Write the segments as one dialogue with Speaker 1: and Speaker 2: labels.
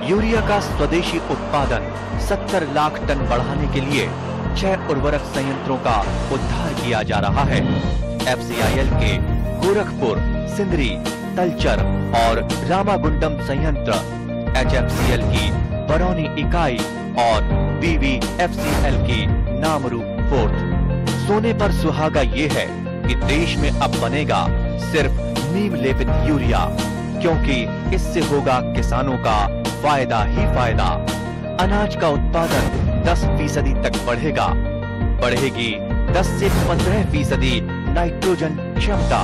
Speaker 1: Urea का स्वदेशी उत्पादन 70 लाख टन बढ़ाने के लिए छह उर्वरक संयंत्रों का उद्धार किया जा रहा है एफसीआईएल के गोरखपुर सिंदरी तलचर और रामागुंडम संयंत्र एचएफसीएल की बरौनी इकाई और बीवीएफसीएल की नामरू फोर्थ सोने पर सुहागा ये है कि देश में अब बनेगा सिर्फ नीम लेपित यूरिया क्योंकि इससे होगा किसानों का फायदा ही फायदा अनाज का उत्पादन 10 फीसदी तक बढ़ेगा बढ़ेगी 10 से 15 फीसदी नाइट्रोजन क्षमता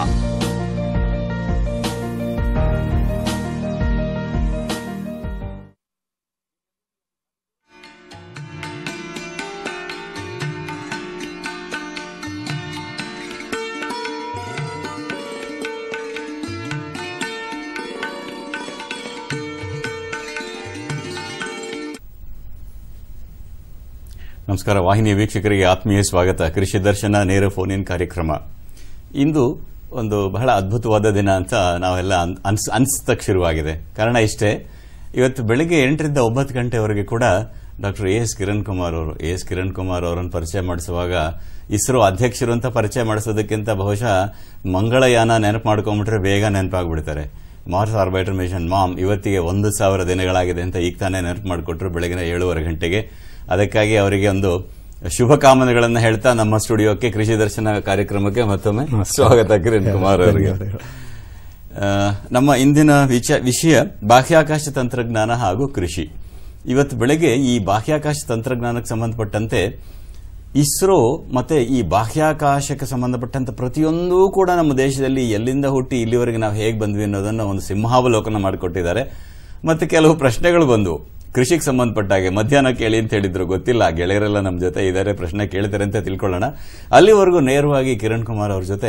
Speaker 2: ನಮಸ್ಕಾರ ವಾಹಿನಿಯ ವೀಕ್ಷಕರಿಗೆ ಆತ್ಮೀಯ ಸ್ವಾಗತ ಕೃಷಿ ದರ್ಶನ ನೇರ ಫೋನ್ ಇನ್ ಕಾರ್ಯಕ್ರಮ ಇಂದು ಒಂದು ಬಹಳ ಅದ್ಭುತವಾದ ದಿನ ಅಂತ ನಾವೆಲ್ಲ ಅನ್- ಅನ್ಸ್ ಅನಿಸ್ತಕ್ಕೆ ಶುರುವಾಗಿದೆ ಕಾರಣ ಇಷ್ಟೇ ಇವತ್ತು ಬೆಳಿಗ್ಗೆ ಎಂಟರಿಂದ ಒಂಬತ್ತು ಗಂಟೆವರೆಗೆ ಕೂಡ doctor A S Kiran Kumar ಅವರು ಎ ಎಸ್ ಕಿರಣ್ ಕುಮಾರ್ ಅವರನ್ನು ಪರಿಚಯ ಮಾಡಿಸುವಾಗ ಇಸ್ರೋ ಅಧ್ಯಕ್ಷರು ಅಂತ ಪರಿಚಯ ಮಾಡಿಸೋದಕ್ಕಿಂತ ಬಹುಶಃ ಮಂಗಳಯಾನ ನೆನಪು ಮಾಡ್ಕೊಂಡ್ಬಿಟ್ರೆ ಬೇಗ ನೆನಪಾಗ್ಬಿಡ್ತಾರೆ ಮಾರ್ಸ್ ಆರ್ಬೈಟರ್ ಮಿಷನ್ ಮಾಮ್ ಇವತ್ತಿಗೆ ಒಂದು ಸಾವಿರ ದಿನಗಳಾಗಿದೆ ಅಂತ ಈಗ ತಾನೇ ನೆನಪು ಮಾಡಿಕೊಟ್ರು ಬೆಳಗಿನ ಏಳುವರೆ ಗಂಟೆಗೆ ಅದಕ್ಕಾಗಿ ಅವರಿಗೆ ಒಂದು ಶುಭ ಕಾಮನೆಗಳನ್ನು ಹೇಳ್ತಾ ನಮ್ಮ ಸ್ಟುಡಿಯೋಕ್ಕೆ ಕೃಷಿ ದರ್ಶನ ಕಾರ್ಯಕ್ರಮಕ್ಕೆ ಮತ್ತೊಮ್ಮೆ ಸ್ವಾಗತ ಕಿರಣ್ ಕುಮಾರ್ ಅವರಿಗೆ ಆ, ನಮ್ಮ ಇಂದಿನ ವಿಚ- ವಿಷಯ ಬಾಹ್ಯಾಕಾಶ ತಂತ್ರಜ್ಞಾನ ಹಾಗೂ ಕೃಷಿ ಇವತ್ತು ಬೆಳಗ್ಗೆ ಈ ಬಾಹ್ಯಾಕಾಶ ತಂತ್ರಜ್ಞಾನಕ್ಕೆ ಸಂಬಂಧಪಟ್ಟಂತೆ ಇಸ್ರೋ ಮತ್ತೆ ಈ ಬಾಹ್ಯಾಕಾಶಕ್ಕೆ ಸಂಬಂಧಪಟ್ಟಂತ ಪ್ರತಿಯೊಂದೂ ಕೂಡ ನಮ್ಮ ದೇಶದಲ್ಲಿ ಎಲ್ಲಿಂದ ಹುಟ್ಟಿ ಇಲ್ಲಿವರೆಗೆ ನಾವು ಹೇಗೆ ಬಂದ್ವಿ ಅನ್ನೋದನ್ನ ಒಂದು ಸಿಂಹಾವಲೋಕನ ಮಾಡಿಕೊಟ್ಟಿದ್ದಾರೆ ಮತ್ತೆ ಕೆಲವು ಪ್ರಶ್ನೆಗಳು ಬಂದವು ಕೃಷಿಗೆ ಸಂಬಂಧಪಟ್ಟ ಹಾಗೆ ಮಧ್ಯಾಹ್ನ ಕೇಳಿ ಅಂತ ಹೇಳಿದ್ರು ಗೊತ್ತಿಲ್ಲ ಗೆಳೆಯರೆಲ್ಲ ನಮ್ಮ ಜೊತೆ ಇದ್ದಾರೆ ಪ್ರಶ್ನೆ ಕೇಳ್ತಾರೆ ಅಂತ ತಿಳ್ಕೊಳ್ಳೋಣ ಅಲ್ಲಿವರೆಗೂ ನೇರವಾಗಿ ಕಿರಣ್ ಕುಮಾರ್ ಅವ್ರ ಜೊತೆ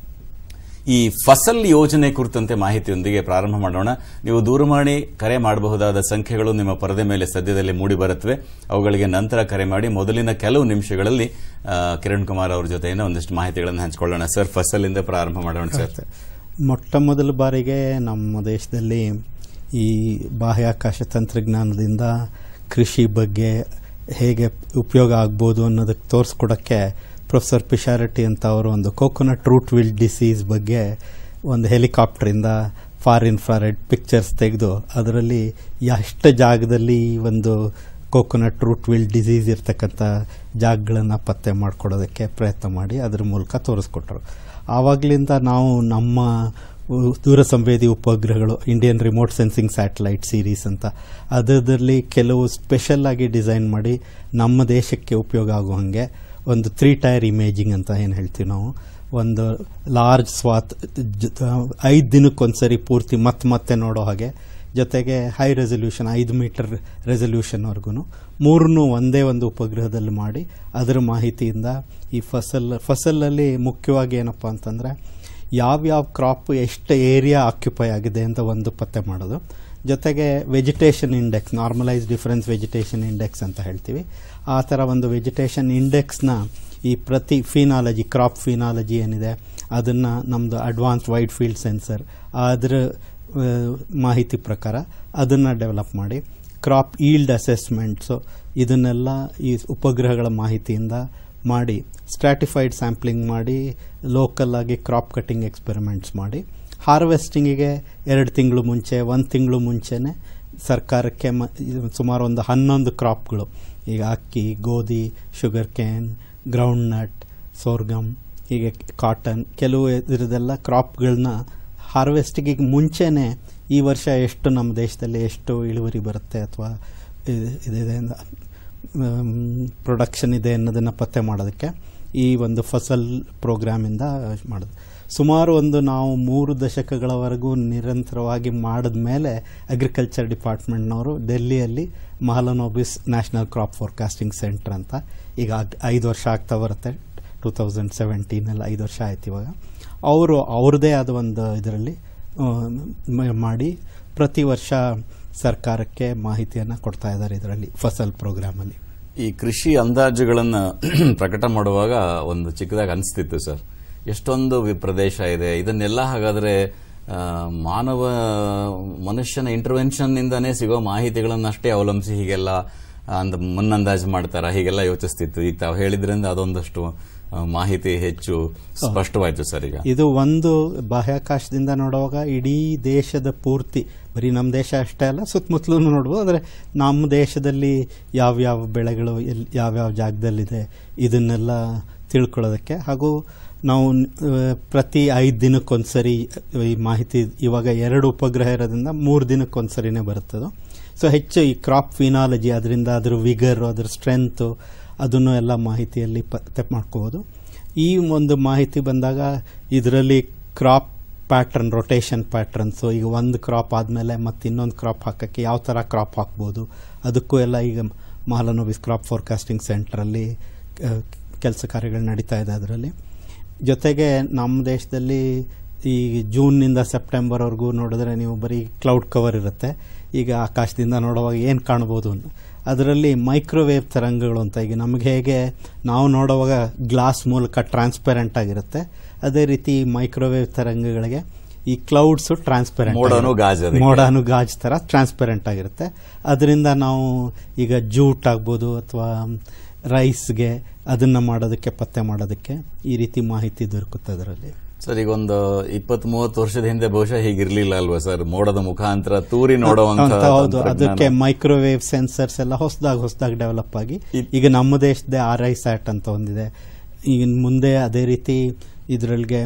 Speaker 2: ಈ ಫಸಲ್ ಯೋಜನೆ ಕುರಿತಂತೆ ಮಾಹಿತಿಯೊಂದಿಗೆ ಪ್ರಾರಂಭ ಮಾಡೋಣ ನೀವು ದೂರವಾಣಿ ಕರೆ ಮಾಡಬಹುದಾದ ಸಂಖ್ಯೆಗಳು ನಿಮ್ಮ ಪರದೆ ಮೇಲೆ ಸದ್ಯದಲ್ಲಿ ಮೂಡಿ ಬರುತ್ತವೆ ಅವುಗಳಿಗೆ ನಂತರ ಕರೆ ಮಾಡಿ ಮೊದಲಿನ ಕೆಲವು ನಿಮಿಷಗಳಲ್ಲಿ ಆ, ಕಿರಣ್ ಕುಮಾರ್ ಅವ್ರ ಜೊತೆಯಿಂದ ಒಂದಿಷ್ಟು ಮಾಹಿತಿಗಳನ್ನು ಹಂಚಿಕೊಳ್ಳೋಣ ಸರ್ ಫಸಲಿಂದ ಪ್ರಾರಂಭ ಮಾಡೋಣ ಸರ್
Speaker 3: ಮೊಟ್ಟ ಮೊದಲ ಬಾರಿಗೆ ನಮ್ಮ ದೇಶದಲ್ಲಿ ಈ ಬಾಹ್ಯಾಕಾಶ ತಂತ್ರಜ್ಞಾನದಿಂದ ಕೃಷಿ ಬಗ್ಗೆ ಹೇಗೆ ಉಪಯೋಗ ಆಗ್ಬೋದು ಅನ್ನೋದಕ್ಕೆ ತೋರಿಸ್ಕೊಡೋಕ್ಕೆ ಪ್ರೊಫೆಸರ್ ಪಿಶಾರಟಿ ಅಂತ ಅವರು ಒಂದು ಕೋಕೋನಟ್ ರೂಟ್ ವಿಲ್ ಡಿಸೀಸ್ ಬಗ್ಗೆ ಒಂದು ಹೆಲಿಕಾಪ್ಟರಿಂದ ಫಾರ್ ಇನ್ಫ್ರಾರೆಡ್ ಪಿಕ್ಚರ್ಸ್ ತೆಗೆದು ಅದರಲ್ಲಿ ಎಷ್ಟು ಜಾಗದಲ್ಲಿ ಈ ಒಂದು ಕೋಕೋನಟ್ ರೂಟ್ ವಿಲ್ ಡಿಸೀಸ್ ಇರ್ತಕ್ಕಂಥ ಜಾಗಗಳನ್ನು ಪತ್ತೆ ಮಾಡಿಕೊಡೋದಕ್ಕೆ ಪ್ರಯತ್ನ ಮಾಡಿ ಅದ್ರ ಮೂಲಕ ತೋರಿಸ್ಕೊಟ್ರು ಆವಾಗಲಿಂದ ನಾವು ನಮ್ಮ ಉ- ದೂರ ಸಂವೇದಿ ಉಪಗ್ರಹಗಳು Indian remote sensing satellite series ಅಂತ ಅದರಲ್ಲಿ ಕೆಲವು ಸ್ಪೆಷಲ್ ಆಗಿ ಡಿಸೈನ್ ಮಾಡಿ ನಮ್ಮ ದೇಶಕ್ಕೆ ಉಪಯೋಗ ಆಗೋ ಹಾಗೆ ಒಂದು ತ್ರೀ ಟೈರ್ ಇಮೇಜಿಂಗ್ ಅಂತ ಏನು ಹೇಳ್ತೀವಿ ನಾವು ಒಂದು ಲಾರ್ಜ್ ಸ್ವಾತ್ ಐದು ದಿನಕ್ಕೊಂದ್ಸರಿ ಪೂರ್ತಿ ಮತ್ತೆ ಮತ್ತೆ ನೋಡೋ ಹಾಗೆ ಜೊತೆಗೆ ಹೈ ರೆಸಲ್ಯೂಷನ್ ಐದು ಮೀಟರ್ ರೆಸಲ್ಯೂಷನ್ವರೆಗೂ ಮೂರನ್ನೂ ಒಂದೇ ಒಂದು ಉಪಗ್ರಹದಲ್ಲಿ ಮಾಡಿ ಅದರ ಮಾಹಿತಿಯಿಂದ ಈ ಫಸಲ್ ಫಸಲಲ್ಲಿ ಮುಖ್ಯವಾಗಿ ಏನಪ್ಪ ಅಂತಂದರೆ ಯಾವ್ಯಾವ ಕ್ರಾಪ್ ಎಷ್ಟು ಏರಿಯಾ ಆಕ್ಯುಪೈ ಆಗಿದೆ ಅಂತ ಒಂದು ಪತ್ತೆ ಮಾಡೋದು ಜೊತೆಗೆ vegetation index normalise difference vegetation index ಅಂತ ಹೇಳ್ತೀವಿ ಆ ಥರ ಒಂದು ವೆಜಿಟೇಷನ್ ಇಂಡೆಕ್ಸ್ನ ಈ ಪ್ರತಿ ಫಿನಾಲಜಿ ಕ್ರಾಪ್ ಫಿನಾಲಜಿ ಏನಿದೆ ಅದನ್ನು ನಮ್ಮದು ಅಡ್ವಾನ್ಸ್ ವೈಡ್ ಫೀಲ್ಡ್ ಸೆನ್ಸರ್ ಅದರ ಆ, ಮಾಹಿತಿ ಪ್ರಕಾರ ಅದನ್ನು ಡೆವಲಪ್ ಮಾಡಿ ಕ್ರಾಪ್ ಈಲ್ಡ್ ಅಸೆಸ್ಮೆಂಟ್ಸು ಇದನ್ನೆಲ್ಲ ಈ ಉಪಗ್ರಹಗಳ ಮಾಹಿತಿಯಿಂದ ಮಾಡಿ ಸ್ಟ್ರಾಟಿಫೈಡ್ ಸ್ಯಾಂಪ್ಲಿಂಗ್ ಮಾಡಿ ಲೋಕಲ್ ಆಗಿ ಕ್ರಾಪ್ ಕಟಿಂಗ್ ಎಕ್ಸ್ಪೆರಿಮೆಂಟ್ಸ್ ಮಾಡಿ ಹಾರ್ವೆಸ್ಟಿಂಗಿಗೆ ಎರಡು ತಿಂಗಳು ಮುಂಚೆ ಒಂದು ತಿಂಗಳು ಮುಂಚೆನೆ ಸರ್ಕಾರಕ್ಕೆ ಮ ಇದು ಸುಮಾರು ಒಂದು ಹನ್ನೊಂದು ಕ್ರಾಪ್ಗಳು ಈಗ ಅಕ್ಕಿ ಗೋಧಿ sugarcane groundnut sorghum ಹೀಗೆ ಕಾಟನ್ ಕೆಲವು ಇದರದೆಲ್ಲ ಕ್ರಾಪ್ಗಳನ್ನ ಹಾರ್ವೆಸ್ಟಿಗೆ ಮುಂಚೆನೆ ಈ ವರ್ಷ ಎಷ್ಟು ನಮ್ಮ ದೇಶದಲ್ಲಿ ಎಷ್ಟು ಇಳುವರಿ ಬರುತ್ತೆ ಅಥವಾ ಇದಿದೆ ಪ್ರೊಡಕ್ಷನ್ ಇದೆ ಅನ್ನೋದನ್ನು ಪತ್ತೆ ಮಾಡೋದಕ್ಕೆ ಈ ಒಂದು ಫಸಲ್ ಪ್ರೋಗ್ರಾಮಿಂದ ಮಾಡೋದು ಸುಮಾರು ಒಂದು ನಾವು ಮೂರು ದಶಕಗಳವರೆಗೂ ನಿರಂತರವಾಗಿ ಮಾಡಿದ ಮೇಲೆ ಅಗ್ರಿಕಲ್ಚರ್ ಡಿಪಾರ್ಟ್ಮೆಂಟ್ನವರು ಡೆಲ್ಲಿಯಲ್ಲಿ Mahalanobis national crop forecasting centre ಅಂತ ಈಗ ಆಗ್- ಐದು ವರ್ಷ ಆಗ್ತಾ ಬರುತ್ತೆ ಟೂ ತೌಸಂಡ್ ಸೆವೆಂಟೀನಲ್ಲಿ ಐದು ವರ್ಷ ಆಯ್ತು ಇವಾಗ ಅವರು ಅವ್ರದ್ದೇ ಆದ ಒಂದು ಇದರಲ್ಲಿ ಆ, ಮ- ಮಾಡಿ ಪ್ರತಿ ವರ್ಷ ಸರ್ಕಾರಕ್ಕೆ ಮಾಹಿತಿಯನ್ನು ಕೊಡ್ತಾ ಇದ್ದಾರೆ ಇದರಲ್ಲಿ ಫಸಲ್ ಪ್ರೋಗ್ರಾಮಲ್ಲಿ
Speaker 2: ಈ ಕೃಷಿ ಅಂದಾಜುಗಳನ್ನ ಪ್ರಕಟ ಮಾಡುವಾಗ ಒಂದು ಚಿಕ್ಕದಾಗಿ ಅನಿಸ್ತಿತ್ತು ಸರ್ ಎಷ್ಟೊಂದು ವಿ- ಪ್ರದೇಶ ಇದೆ ಇದನ್ನೆಲ್ಲ ಹಾಗಾದ್ರೆ ಆ, ಮಾನವ ಮನುಷ್ಯನ ಇಂಟರ್ವೆನ್ಷನ್ ಇಂದಾನೇ ಸಿಗೋ ಮಾಹಿತಿಗಳನ್ನಷ್ಟೇ ಅವಲಂಬಿಸಿ ಹೀಗೆಲ್ಲ ಅಂದ ಮುನ್ನಂದಾಜು ಮಾಡ್ತಾರ ಹೀಗೆಲ್ಲ ಯೋಚಿಸ್ತಿತ್ತು ಈಗ ತಾವು ಹೇಳಿದ್ರಿಂದ ಅದೊಂದಷ್ಟು ಆ, ಮಾಹಿತಿ ಹೆಚ್ಚು ಸ್ಪಷ್ಟವಾಯ್ತು ಸರ್ ಈಗ
Speaker 3: ಇದು ಒಂದು ಬಾಹ್ಯಾಕಾಶದಿಂದ ನೋಡುವಾಗ ಇಡೀ ದೇಶದ ಪೂರ್ತಿ ಬರೀ ನಮ್ಮ ದೇಶ ಅಷ್ಟೇ ಅಲ್ಲ ಸುತ್ತಮುತ್ತಲೂ ನೋಡ್ಬೋದು ಆದರೆ ನಮ್ಮ ದೇಶದಲ್ಲಿ ಯಾವ್ಯಾವ ಬೆಳೆಗಳು ಎಲ್ಲಿ ಯಾವ್ಯಾವ ಜಾಗದಲ್ಲಿದೆ ಇದನ್ನೆಲ್ಲ ತಿಳ್ಕೊಳ್ಳೋದಕ್ಕೆ ಹಾಗೂ ನಾವು ಆ, ಪ್ರತಿ ಐದು ದಿನಕ್ಕೊಂದ್ಸರಿ ಈ ಮಾಹಿತಿ ಇವಾಗ ಎರಡು ಉಪಗ್ರಹ ಇರೋದ್ರಿಂದ ಮೂರು ದಿನಕ್ಕೊಂದ್ಸರಿನೇ ಬರುತ್ತದು ಸೊ ಹೆಚ್ಚು ಈ ಕ್ರಾಪ್ ಫಿನಾಲಜಿ ಅದರಿಂದ ಅದ್ರ ವಿಗರ್ ಅದ್ರ ಸ್ಟ್ರೆಂತು ಅದನ್ನು ಎಲ್ಲ ಮಾಹಿತಿಯಲ್ಲಿ ಪತ್ತೆ ಮಾಡ್ಕೋಬೋದು ಈ ಒಂದು ಮಾಹಿತಿ ಬಂದಾಗ ಇದರಲ್ಲಿ ಕ್ರಾಪ್ ಪ್ಯಾಟ್ರನ್ ರೊಟೇಷನ್ ಪ್ಯಾಟ್ರನ್ಸು ಈಗ ಒಂದು ಕ್ರಾಪ್ ಆದಮೇಲೆ ಮತ್ತೆ ಇನ್ನೊಂದು ಕ್ರಾಪ್ ಹಾಕೋಕ್ಕೆ ಯಾವ ಥರ ಕ್ರಾಪ್ ಹಾಕ್ಬೋದು ಅದಕ್ಕೂ ಎಲ್ಲ ಈಗ ಮಹಾಲನೋಬಿಸ್ ಕ್ರಾಪ್ ಫೋರ್ಕಾಸ್ಟಿಂಗ್ ಸೆಂಟ್ರಲ್ಲಿ ಕೆಲಸ ಕಾರ್ಯಗಳು ನಡೀತಾ ಇದೆ ಅದರಲ್ಲಿ ಜೊತೆಗೆ ನಮ್ಮ ದೇಶದಲ್ಲಿ ಈ ಜೂನ್ನಿಂದ ಸೆಪ್ಟೆಂಬರ್ವರೆಗೂ ನೋಡಿದ್ರೆ ನೀವು ಬರೀ ಕ್ಲೌಡ್ ಕವರ್ ಇರುತ್ತೆ ಈಗ ಆಕಾಶದಿಂದ ನೋಡುವಾಗ ಏನು ಕಾಣ್ಬೋದು ಅಂತ ಅದರಲ್ಲಿ ಮೈಕ್ರೋವೇವ್ ತರಂಗಗಳು ಅಂತ ಈಗ ನಮಗೆ ಹೇಗೆ ನಾವು ನೋಡುವಾಗ ಗ್ಲಾಸ್ ಮೂಲಕ ಟ್ರಾನ್ಸ್ಪೆರೆಂಟ್ ಆಗಿರುತ್ತೆ ಅದೇ ರೀತಿ ಮೈಕ್ರೋವೇವ್ ತರಂಗಗಳಿಗೆ ಈ ಕ್ಲೌಡ್ಸು ಟ್ರಾನ್ಸ್ಪೆರೆಂಟ್
Speaker 2: ಮೋಡನೂ ಗಾಜ್ ಅದಕ್ಕೆ.
Speaker 3: ಮೋಡನು ಗಾಜ್ ಥರ ಟ್ರಾನ್ಸ್ಪೆರೆಂಟ್ ಆಗಿರುತ್ತೆ ಅದರಿಂದ ನಾವು ಈಗ ಜೂಟ್ ಆಗ್ಬೋದು ಅಥವಾ ರೈಸ್ಗೆ ಅದನ್ನ ಮಾಡೋದಕ್ಕೆ ಪತ್ತೆ ಮಾಡೋದಕ್ಕೆ ಈ ರೀತಿ ಮಾಹಿತಿ ದೊರಕುತ್ತೆ ಅದರಲ್ಲಿ
Speaker 2: ಸರ್ ಈಗ ಒಂದು ಇಪ್ಪತ್ ಮೂವತ್ತು ವರ್ಷದ ಹಿಂದೆ ಬಹುಶಃ ಹೀಗಿರ್ಲಿಲ್ಲ ಅಲ್ವಾ ಸರ್ ಮೋಡದ ಮುಖಾಂತರ ತೂರಿ ನೋಡುವಂತ
Speaker 3: ಅಂತ ಹೌದು
Speaker 2: ತಂತ್ರಜ್ಞಾನ.
Speaker 3: ಅದಕ್ಕೆ ಮೈಕ್ರೋವೇವ್ ಸೆನ್ಸರ್ಸ್ ಎಲ್ಲ ಹೊಸದಾಗಿ ಹೊಸದಾಗಿ ಡೆವಲಪ್ ಆಗಿ
Speaker 2: ಇದ್-
Speaker 3: ಈಗ ನಮ್ಮ ದೇಶದ ಆರ್ ಐ ಸ್ಯಾಟ್ ಅಂತ ಒಂದಿದೆ ಈಗ ಮುಂದೆ ಅದೇ ರೀತಿ ಇದರೊಳಗೆ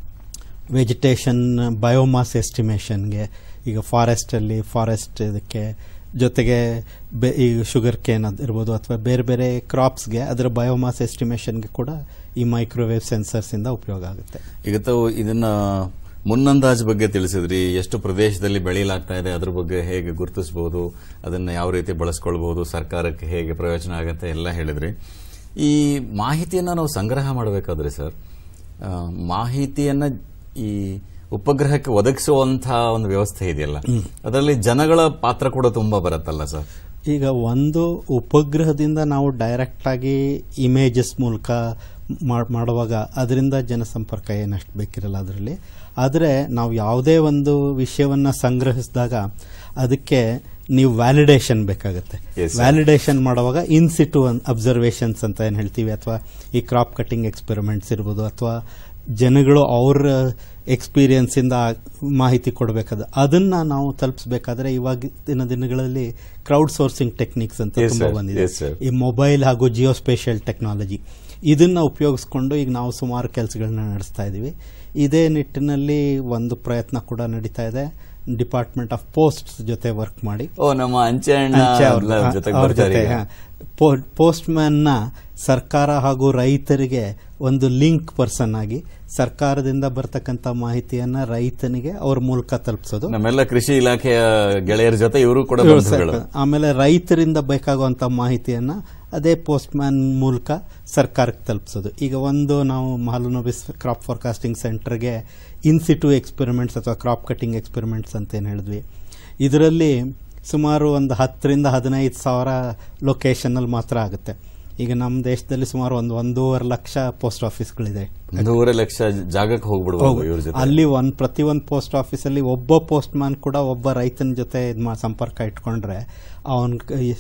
Speaker 3: ವೆಜಿಟೇಷನ್ ಬಯೋಮಾಸ್ ಎಸ್ಟಿಮೇಷನ್ಗೆ ಈಗ ಫಾರೆಸ್ಟಲ್ಲಿ ಫಾರೆಸ್ಟ್ ಇದಕ್ಕೆ ಜೊತೆಗೆ ಬೆ- ಈ ಶುಗರ್ ಕೇನ್ ಅದ್ ಇರ್ಬೋದು ಅಥವಾ ಬೇರೆ ಬೇರೆ ಕ್ರಾಪ್ಸ್ಗೆ ಅದರ ಬಯೋಮಾಸ್ ಎಸ್ಟಿಮೇಷನ್ಗೆ ಕೂಡ ಈ ಮೈಕ್ರೋವೇವ್ ಸೆನ್ಸರ್ಸ್ ಇಂದ ಉಪಯೋಗ ಆಗುತ್ತೆ
Speaker 2: ಈಗ ತಾವು ಇದನ್ನ ಮುನ್ನಂದಾಜು ಬಗ್ಗೆ ತಿಳಿಸಿದ್ರಿ ಎಷ್ಟು ಪ್ರದೇಶದಲ್ಲಿ ಬೆಳೆಯಲಾಗ್ತಾ ಇದೆ ಅದ್ರ ಬಗ್ಗೆ ಹೇಗೆ ಗುರುತಿಸಬಹುದು ಅದನ್ನ ಯಾವ ರೀತಿ ಬಳಸ್ಕೊಳ್ಬಹುದು ಸರ್ಕಾರಕ್ಕೆ ಹೇಗೆ ಪ್ರಯೋಜನ ಆಗುತ್ತೆ ಎಲ್ಲ ಹೇಳಿದ್ರಿ ಈ ಮಾಹಿತಿಯನ್ನ ನಾವು ಸಂಗ್ರಹ ಮಾಡಬೇಕಾದ್ರೆ ಸರ್ ಆ, ಮಾಹಿತಿಯನ್ನ ಈ ಉಪಗ್ರಹಕ್ಕೆ ಒದಗಿಸುವಂತಹ ಒಂದು ವ್ಯವಸ್ಥೆ ಇದೆಯಲ್ಲ ಅದರಲ್ಲಿ ಜನಗಳ ಪಾತ್ರ ಕೂಡ ತುಂಬಾ ಬರುತ್ತಲ್ಲ ಸರ್
Speaker 3: ಈಗ ಒಂದು ಉಪಗ್ರಹದಿಂದ ನಾವು ಡೈರೆಕ್ಟ್ ಆಗಿ ಇಮೇಜಸ್ ಮೂಲಕ ಮಾಡ್- ಮಾಡುವಾಗ ಅದರಿಂದ ಜನಸಂಪರ್ಕ ಏನಷ್ಟು ಬೇಕಿರಲ್ಲ ಅದರಲ್ಲಿ ಆದರೆ ನಾವು ಯಾವುದೇ ಒಂದು ವಿಷಯವನ್ನ ಸಂಗ್ರಹಿಸಿದಾಗ ಅದಕ್ಕೆ ನೀವು ವ್ಯಾಲಿಡೇಷನ್ ಬೇಕಾಗುತ್ತೆ
Speaker 2: Yes, sir.
Speaker 3: ವ್ಯಾಲಿಡೇಷನ್ ಮಾಡುವಾಗ ಇನ್ ಸಿಟು ಅಬ್ಸರ್ವೇಷನ್ಸ್ ಅಂತ ಏನು ಹೇಳ್ತೀವಿ ಅಥವಾ ಈ ಕ್ರಾಪ್ ಕಟಿಂಗ್ ಎಕ್ಸ್ಪೆರಿಮೆಂಟ್ಸ್ ಇರ್ಬೋದು ಅಥವಾ ಜನಗಳು ಅವ್ರ ಎಕ್ಸ್ಪೀರಿಯನ್ಸ್ ಇಂದ ಮಾಹಿತಿ ಕೊಡಬೇಕಾದ ಅದನ್ನ ನಾವು ತಲುಪಿಸಬೇಕಾದ್ರೆ ಇವಾಗಿನ ದಿನಗಳಲ್ಲಿ ಕ್ರೌಡ್ ಸೋರ್ಸಿಂಗ್ ಟೆಕ್ನಿಕ್ಸ್ ಅಂತ
Speaker 2: Yes,
Speaker 3: ತುಂಬಾ
Speaker 2: sir.
Speaker 3: ಬಂದಿದೆ
Speaker 2: Yes, sir.
Speaker 3: ಈ ಮೊಬೈಲ್ ಹಾಗೂ ಜಿಯೋಸ್ಪೇಷಿಯಲ್ ಟೆಕ್ನಾಲಜಿ ಇದನ್ನ ಉಪಯೋಗಿಸ್ಕೊಂಡು ಈಗ ನಾವು ಸುಮಾರು ಕೆಲಸಗಳನ್ನ ನಡೆಸ್ತಾ ಇದ್ದೀವಿ ಇದೇ ನಿಟ್ಟಿನಲ್ಲಿ ಒಂದು ಪ್ರಯತ್ನ ಕೂಡ ನಡೀತಾ ಇದೆ ಡಿಪಾರ್ಟ್ಮೆಂಟ್ ಆಫ್ ಪೋಸ್ಟ್ ಜೊತೆ ವರ್ಕ್ ಮಾಡಿ
Speaker 2: ಓ ನಮ್ಮ ಅಂಚೆ ಅಣ್ಣ
Speaker 3: ಅಂಚೆ ಅವ್ರ-
Speaker 2: ಅವ್ರ ಜೊತೆಗೆ
Speaker 3: ಅವ್ರ
Speaker 2: ಬರ್ತಾರೆ
Speaker 3: ಜೊತೆ,
Speaker 2: ಈಗ.
Speaker 3: ಹಾ. ಪೋ- ಪೋಸ್ಟ್ಮ್ಯಾನ್ ನ ಸರ್ಕಾರ ಹಾಗೂ ರೈತರಿಗೆ ಒಂದು ಲಿಂಕ್ ಪರ್ಸನ್ ಆಗಿ ಸರ್ಕಾರದಿಂದ ಬರ್ತಕ್ಕಂಥ ಮಾಹಿತಿಯನ್ನ ರೈತನಿಗೆ ಅವ್ರ ಮೂಲಕ ತಲುಪಿಸೋದು
Speaker 2: ನಮ್ಮೆಲ್ಲ ಕೃಷಿ ಇಲಾಖೆಯ ಗೆಳೆಯರ ಜೊತೆ ಇವರು ಕೂಡ
Speaker 3: ಇವ್ರು
Speaker 2: ಬಂಧುಗಳು
Speaker 3: ಸರ್ಕಾರ- ಆಮೇಲೆ ರೈತರಿಂದ ಬೇಕಾಗುವಂತ ಮಾಹಿತಿಯನ್ನ ಅದೇ ಪೋಸ್ಟ್ಮ್ಯಾನ್ ಮೂಲಕ ಸರ್ಕಾರಕ್ಕೆ ತಲುಪಿಸೋದು ಈಗ ಒಂದು ನಾವು ಮಹಾಲನೋಬಿಸ್ ಕ್ರಾಪ್ ಫಾರ್ಕಾಸ್ಟಿಂಗ್ ಸೆಂಟರ್ಗೆ ಇನ್ಸಿಟು ಎಕ್ಸ್ಪೆರಿಮೆಂಟ್ಸ್ ಅಥವಾ ಕ್ರಾಪ್ ಕಟಿಂಗ್ ಎಕ್ಸ್ಪೆರಿಮೆಂಟ್ಸ್ ಅಂತ ಏನು ಹೇಳಿದ್ವಿ ಇದರಲ್ಲಿ ಸುಮಾರು ಒಂದು ಹತ್ತರಿಂದ ಹದಿನೈದು ಸಾವಿರ ಲೊಕೇಶನಲ್ಲಿ ಮಾತ್ರ ಆಗುತ್ತೆ ಈಗ ನಮ್ಮ ದೇಶದಲ್ಲಿ ಸುಮಾರು ಒಂದು ಒಂದೂವರೆ ಲಕ್ಷ ಪೋಸ್ಟ್ ಆಫೀಸ್ಗಳಿದೆ
Speaker 2: ಒಂದೂವರೆ ಲಕ್ಷ ಜಾಗಕ್ಕೆ ಹೋಗ್ಬಿಡ್ಬೋದು ಇವ್ರ ಜೊತೆ
Speaker 3: ಅಲ್ಲಿ ಒಂದ್ ಪ್ರತಿ ಒಂದು ಪೋಸ್ಟ್ ಆಫೀಸಲ್ಲಿ ಒಬ್ಬ ಪೋಸ್ಟ್ ಮ್ಯಾನ್ ಕೂಡ ಒಬ್ಬ ರೈತನ ಜೊತೆ ಇದ್ ಮಾ- ಸಂಪರ್ಕ ಇಟ್ಕೊಂಡ್ರೆ ಅವನ್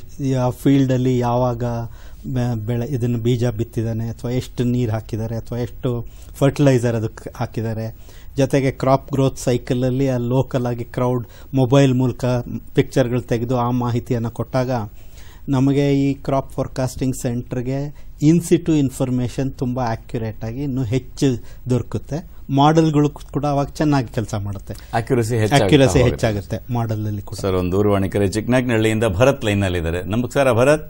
Speaker 3: ಫೀಲ್ಡ್ ಅಲ್ಲಿ ಯಾವಾಗ ಬೆ- ಬೆಳೆ ಇದನ್ನ ಬೀಜ ಬಿತ್ತಿದಾನೆ ಅಥವಾ ಎಷ್ಟು ನೀರು ಹಾಕಿದ್ದಾರೆ ಅಥವಾ ಎಷ್ಟು ಫರ್ಟಿಲೈಸರ್ ಅದಕ್ಕೆ ಹಾಕಿದ್ದಾರೆ ಜೊತೆಗೆ ಕ್ರಾಪ್ ಗ್ರೋತ್ ಸೈಕಲ್ ಅಲ್ಲಿ ಆ ಲೋಕಲ್ ಆಗಿ ಕ್ರೌಡ್ ಮೊಬೈಲ್ ಮೂಲಕ ಪಿಕ್ಚರ್ಗಳು ತೆಗೆದು ಆ ಮಾಹಿತಿಯನ್ನು ಕೊಟ್ಟಾಗ ನಮಗೆ ಈ ಕ್ರಾಪ್ ಫಾರ್ಕಾಸ್ಟಿಂಗ್ ಸೆಂಟರ್ಗೆ ಇನ್ಸಿಟು ಇನ್ಫಾರ್ಮೇಶನ್ ತುಂಬಾ ಆಕ್ಯುರೇಟ್ ಆಗಿ ಇನ್ನೂ ಹೆಚ್ಚು ದೊರಕುತ್ತೆ ಮಾಡೆಲ್ಗಳು ಕೂಡ ಅವಾಗ ಚೆನ್ನಾಗಿ ಕೆಲಸ ಮಾಡುತ್ತೆ
Speaker 2: ಅಕ್ಯುರಸಿ
Speaker 3: ಅಕ್ಯುರಸಿ ಹೆಚ್ಚಾಗುತ್ತೆ ಮಾಡೆಲ್ ಅಲ್ಲಿ ಕೂಡ
Speaker 2: ಸರ್ ಒಂದು ದೂರವಾಣಿ ಕರೆ ಚಿಕ್ಕನಾಗ್ನಹಳ್ಳಿಯಿಂದ ಭರತ್ ಲೈನ್ ನಲ್ಲಿ ಇದ್ದಾರೆ ನಮಸ್ಕಾರ ಭರತ್